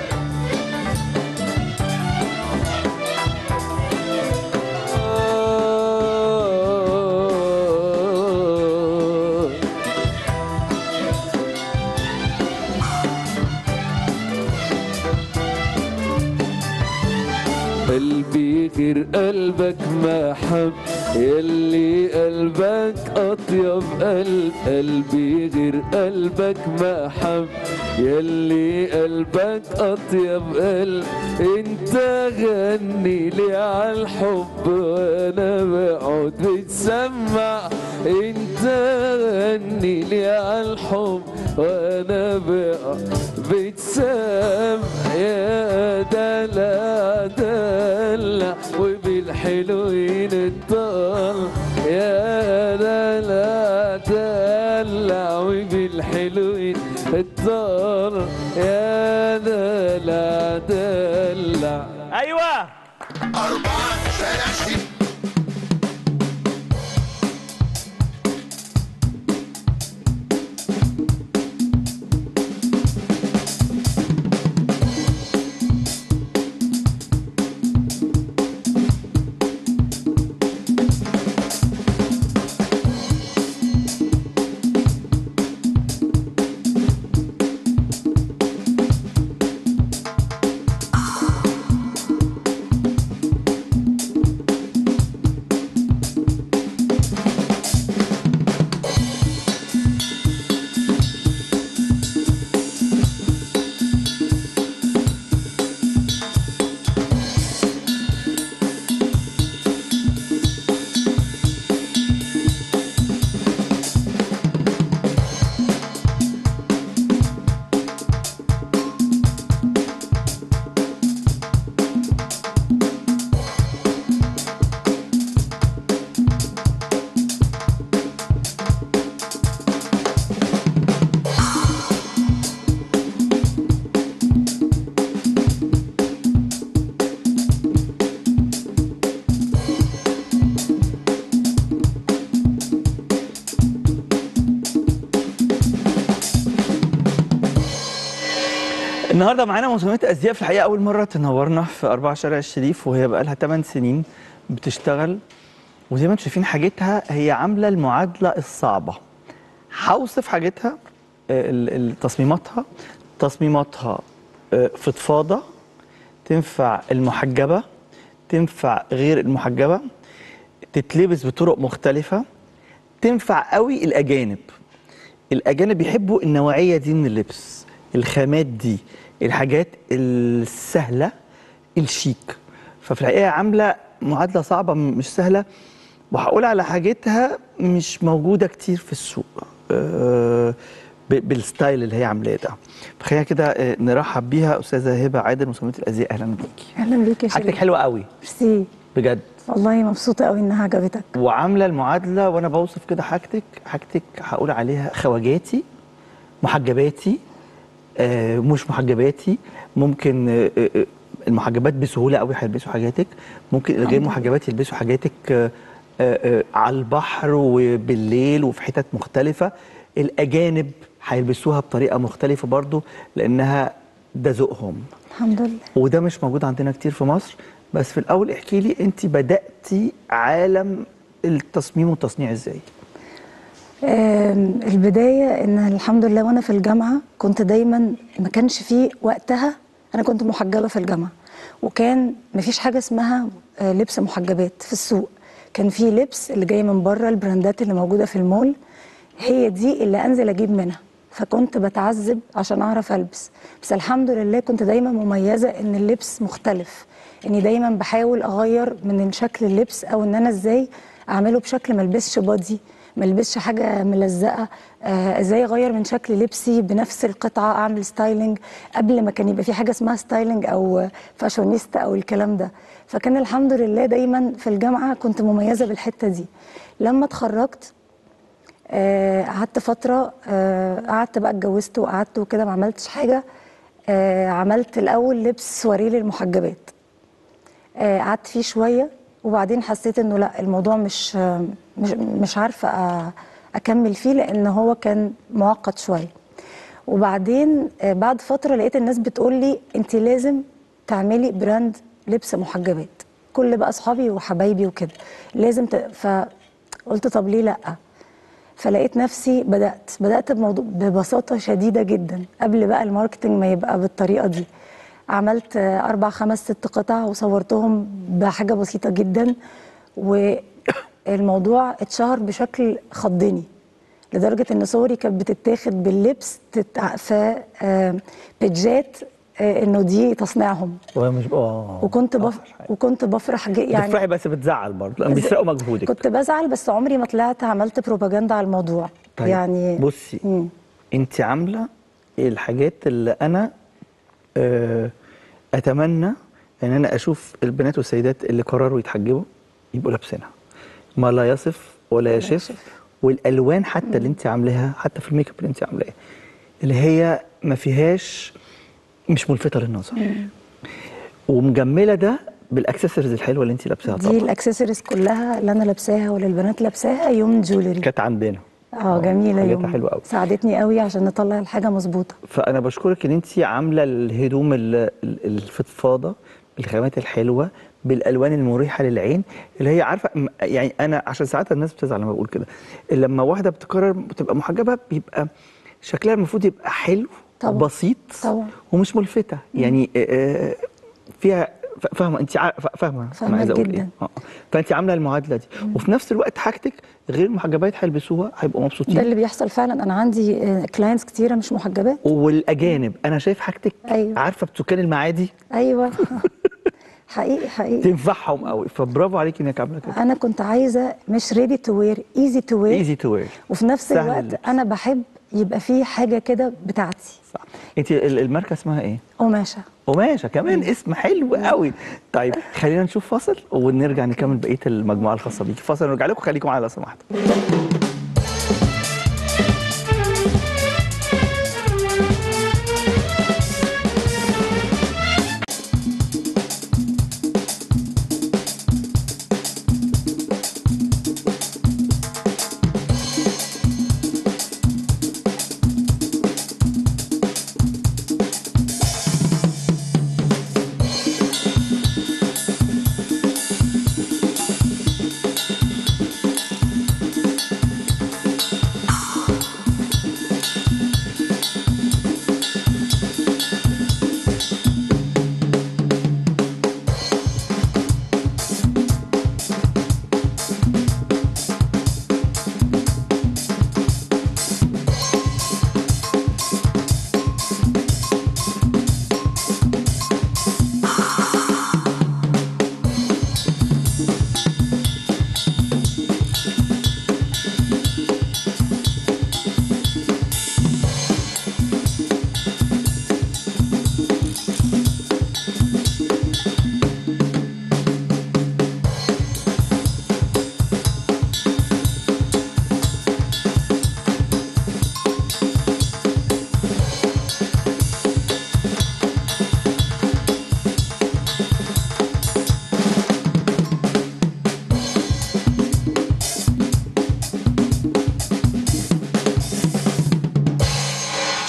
قلبي غير قلبك ما حب يلي قلبك أطيب قلب قلبي غير قلبك ما حب يلي قلبك أطيب قلب انت غني لي عالحب وانا بقعد بتسمع انت غني لي عالحب وانا بقعد بتسمع يا دلع دلع وبالحلوين الضل يا دلع دلع وبالحلوين الضل يا دلع دلع أيوة أربعة شارع شريف النهارده معانا مصممة ازياء في الحقيقه اول مره تنورنا في أربعة شارع الشريف وهي بقى لها 8 سنين بتشتغل وزي ما انتم شايفين حاجتها هي عامله المعادله الصعبه هوصف حاجتها آه، ال- ال- تصميماتها تصميماتها آه، فضفاضه تنفع المحجبه تنفع غير المحجبه تتلبس بطرق مختلفه تنفع قوي الاجانب الاجانب بيحبوا النوعيه دي من اللبس الخامات دي الحاجات السهله الشيك ففي الحقيقه عامله معادله صعبه م- مش سهله وهقول على حاجتها مش موجوده كتير في السوق آه، ب- بالستايل اللي هي عاملاه ده فخلينا كده آه، نرحب بيها استاذه هبه عادل مصممه الازياء اهلا بيكي اهلا بيك يا حاجتك شيرين حلوه قوي ميرسي بجد والله مبسوطه قوي انها عجبتك وعامله المعادله وانا بوصف كده حاجتك حاجتك هقول عليها خواجاتي محجباتي آه مش محجباتي ممكن آه آه المحجبات بسهوله قوي هيلبسوا حاجاتك ممكن الغير محجبات يلبسوا حاجاتك آه آه آه على البحر وبالليل وفي حتت مختلفه الاجانب هيلبسوها بطريقه مختلفه برضو لانها ده ذوقهم الحمد لله وده مش موجود عندنا كتير في مصر بس في الاول احكي لي انت بداتي عالم التصميم والتصنيع ازاي آم، البدايه ان الحمد لله وانا في الجامعه كنت دايما ما كانش فيه وقتها انا كنت محجبه في الجامعه وكان ما فيش حاجه اسمها آه، لبس محجبات في السوق كان في لبس اللي جاي من بره البراندات اللي موجوده في المول هي دي اللي انزل اجيب منها فكنت بتعذب عشان اعرف البس بس الحمد لله كنت دايما مميزه ان اللبس مختلف اني دايما بحاول اغير من شكل اللبس او ان انا ازاي اعمله بشكل ما البسش بادي ما البسش حاجه ملزقه آه، ازاي اغير من شكل لبسي بنفس القطعه اعمل ستايلينج قبل ما كان يبقى في حاجه اسمها ستايلينج او فاشونيستا او الكلام ده فكان الحمد لله دايما في الجامعه كنت مميزه بالحته دي لما اتخرجت آه، قعدت فترة آه، قعدت بقى اتجوزت وقعدت وكده ما عملتش حاجة آه، عملت الأول لبس سواريه للمحجبات آه، قعدت فيه شوية وبعدين حسيت إنه لا الموضوع مش آه، مش مش عارفة أ- أكمل فيه لأن هو كان معقد شوية وبعدين آه، بعد فترة لقيت الناس بتقول لي أنت لازم تعملي براند لبس محجبات كل بقى أصحابي وحبايبي وكده لازم ت... فقلت طب ليه لأ فلقيت نفسي بدأت بدأت بموضوع ببساطة شديدة جدا قبل بقى الماركتينج ما يبقى بالطريقة دي عملت آه، أربع خمس ست قطع وصورتهم بحاجة بسيطة جدا والموضوع اتشهر بشكل خضني لدرجة إن صوري كانت بتتاخد باللبس تتع... في آه، بيجات آه، إنه دي تصنيعهم ومش اه وكنت بف... وكنت بفرح جي... يعني بتفرحي بس بتزعل برضه لأن بيسرقوا مجهودك كنت بزعل بس عمري ما طلعت عملت بروباجندا على الموضوع طيب يعني بصي مم. انت عامله الحاجات اللي انا آه، اتمنى ان انا اشوف البنات والسيدات اللي قرروا يتحجبوا يبقوا لابسينها ما لا يصف ولا يشف والالوان حتى اللي انت عاملاها حتى في الميك اب اللي انت عاملاه اللي هي ما فيهاش مش ملفته للنظر ومجمله ده بالاكسسوارز الحلوه اللي انت لابساها دي طبعا الاكسسوارز كلها اللي انا لابساها ولا البنات لابساها يوم جولري كانت عندنا اه جميله حاجاتها يوم حلوة أوي. ساعدتني قوي عشان نطلع الحاجه مظبوطه فانا بشكرك ان انت عامله الهدوم ال- ال- الفضفاضه بالخامات الحلوه بالالوان المريحه للعين اللي هي عارفه م- يعني انا عشان ساعات الناس بتزعل لما بقول كده لما واحده بتقرر بتبقى محجبه بيبقى شكلها المفروض يبقى حلو طبعاً. بسيط طبعاً. ومش ملفته يعني آه، آه، فيها ف- فاهمه انت عار- ف- فاهمه انا فاهمة عايز اقول جداً. ايه آه. فانت عامله المعادله دي وفي نفس الوقت حاجتك غير المحجبات هيلبسوها هيبقوا مبسوطين ده اللي بيحصل فعلا انا عندي كلاينتس كتيره مش محجبات والاجانب انا شايف حاجتك أيوة. عارفه بسكان المعادي ايوه حقيقي حقيقي تنفعهم قوي فبرافو عليك انك عامله كده انا كنت عايزه مش ريدي تو وير ايزي تو وير ايزي تو وير وفي نفس سهل الوقت اللبس. انا بحب يبقى فيه حاجه كده بتاعتي صح انت ال- الماركه اسمها ايه قماشه قماشه كمان اسم حلو قوي طيب خلينا نشوف فاصل ونرجع نكمل بقيه المجموعه الخاصه بيكي فاصل نرجع لكم خليكم معايا لو سمحتوا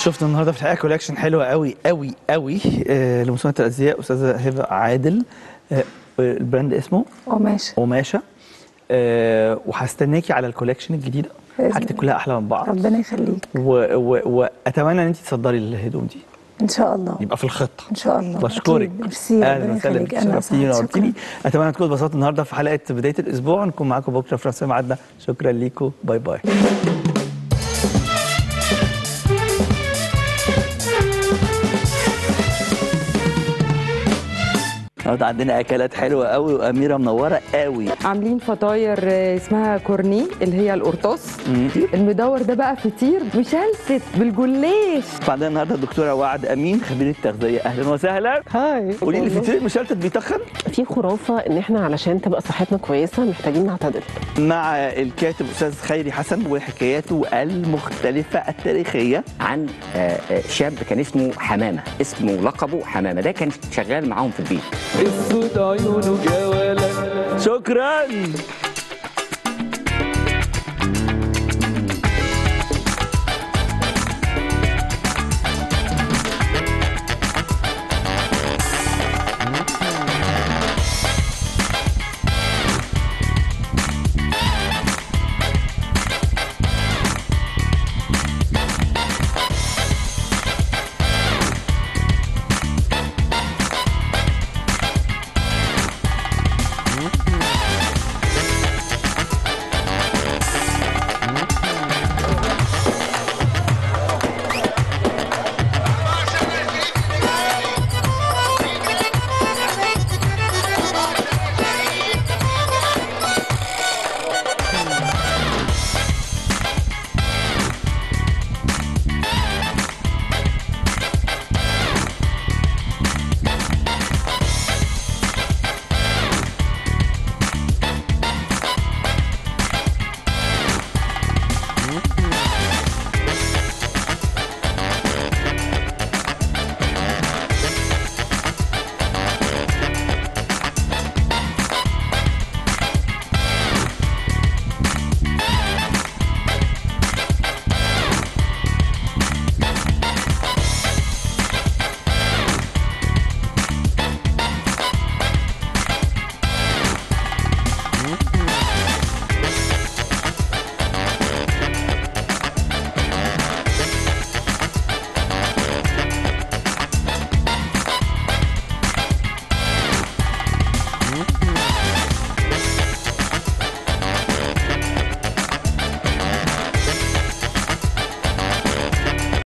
شفنا النهارده في الحقيقه كولكشن حلوه قوي قوي قوي آه لمصنعه الازياء استاذه هبه عادل آه البراند اسمه قماشه قماشه آه وهستناكي على الكولكشن الجديده بإذن حاجتك الله. كلها احلى من بعض ربنا يخليك و... و... واتمنى ان انت تصدري الهدوم دي ان شاء الله يبقى في الخطه ان شاء الله بشكرك أكيد. ميرسي اهلا ربنا وسهلا يخليك بك انا شرفتيني أسعد. ونورتيني شكراً. اتمنى تكونوا اتبسطتوا النهارده في حلقه بدايه الاسبوع نكون معاكم بكره في نفس ميعادنا شكرا ليكم باي باي النهارده عندنا اكلات حلوه قوي واميره منوره قوي عاملين فطاير آه، اسمها كورني اللي هي القرطاس المدور ده بقى فطير مشلتت بالجلاش وعندنا النهارده الدكتوره وعد امين خبيره التغذيه اهلا وسهلا هاي قولي لي الفطير المشلتت بيتخن في خرافه ان احنا علشان تبقى صحتنا كويسه محتاجين نعتدل مع الكاتب استاذ خيري حسن وحكاياته المختلفه التاريخيه عن آه، آه، شاب كان اسمه حمامه اسمه لقبه حمامه ده كان شغال معاهم في البيت السود عيونه جوالك شكرا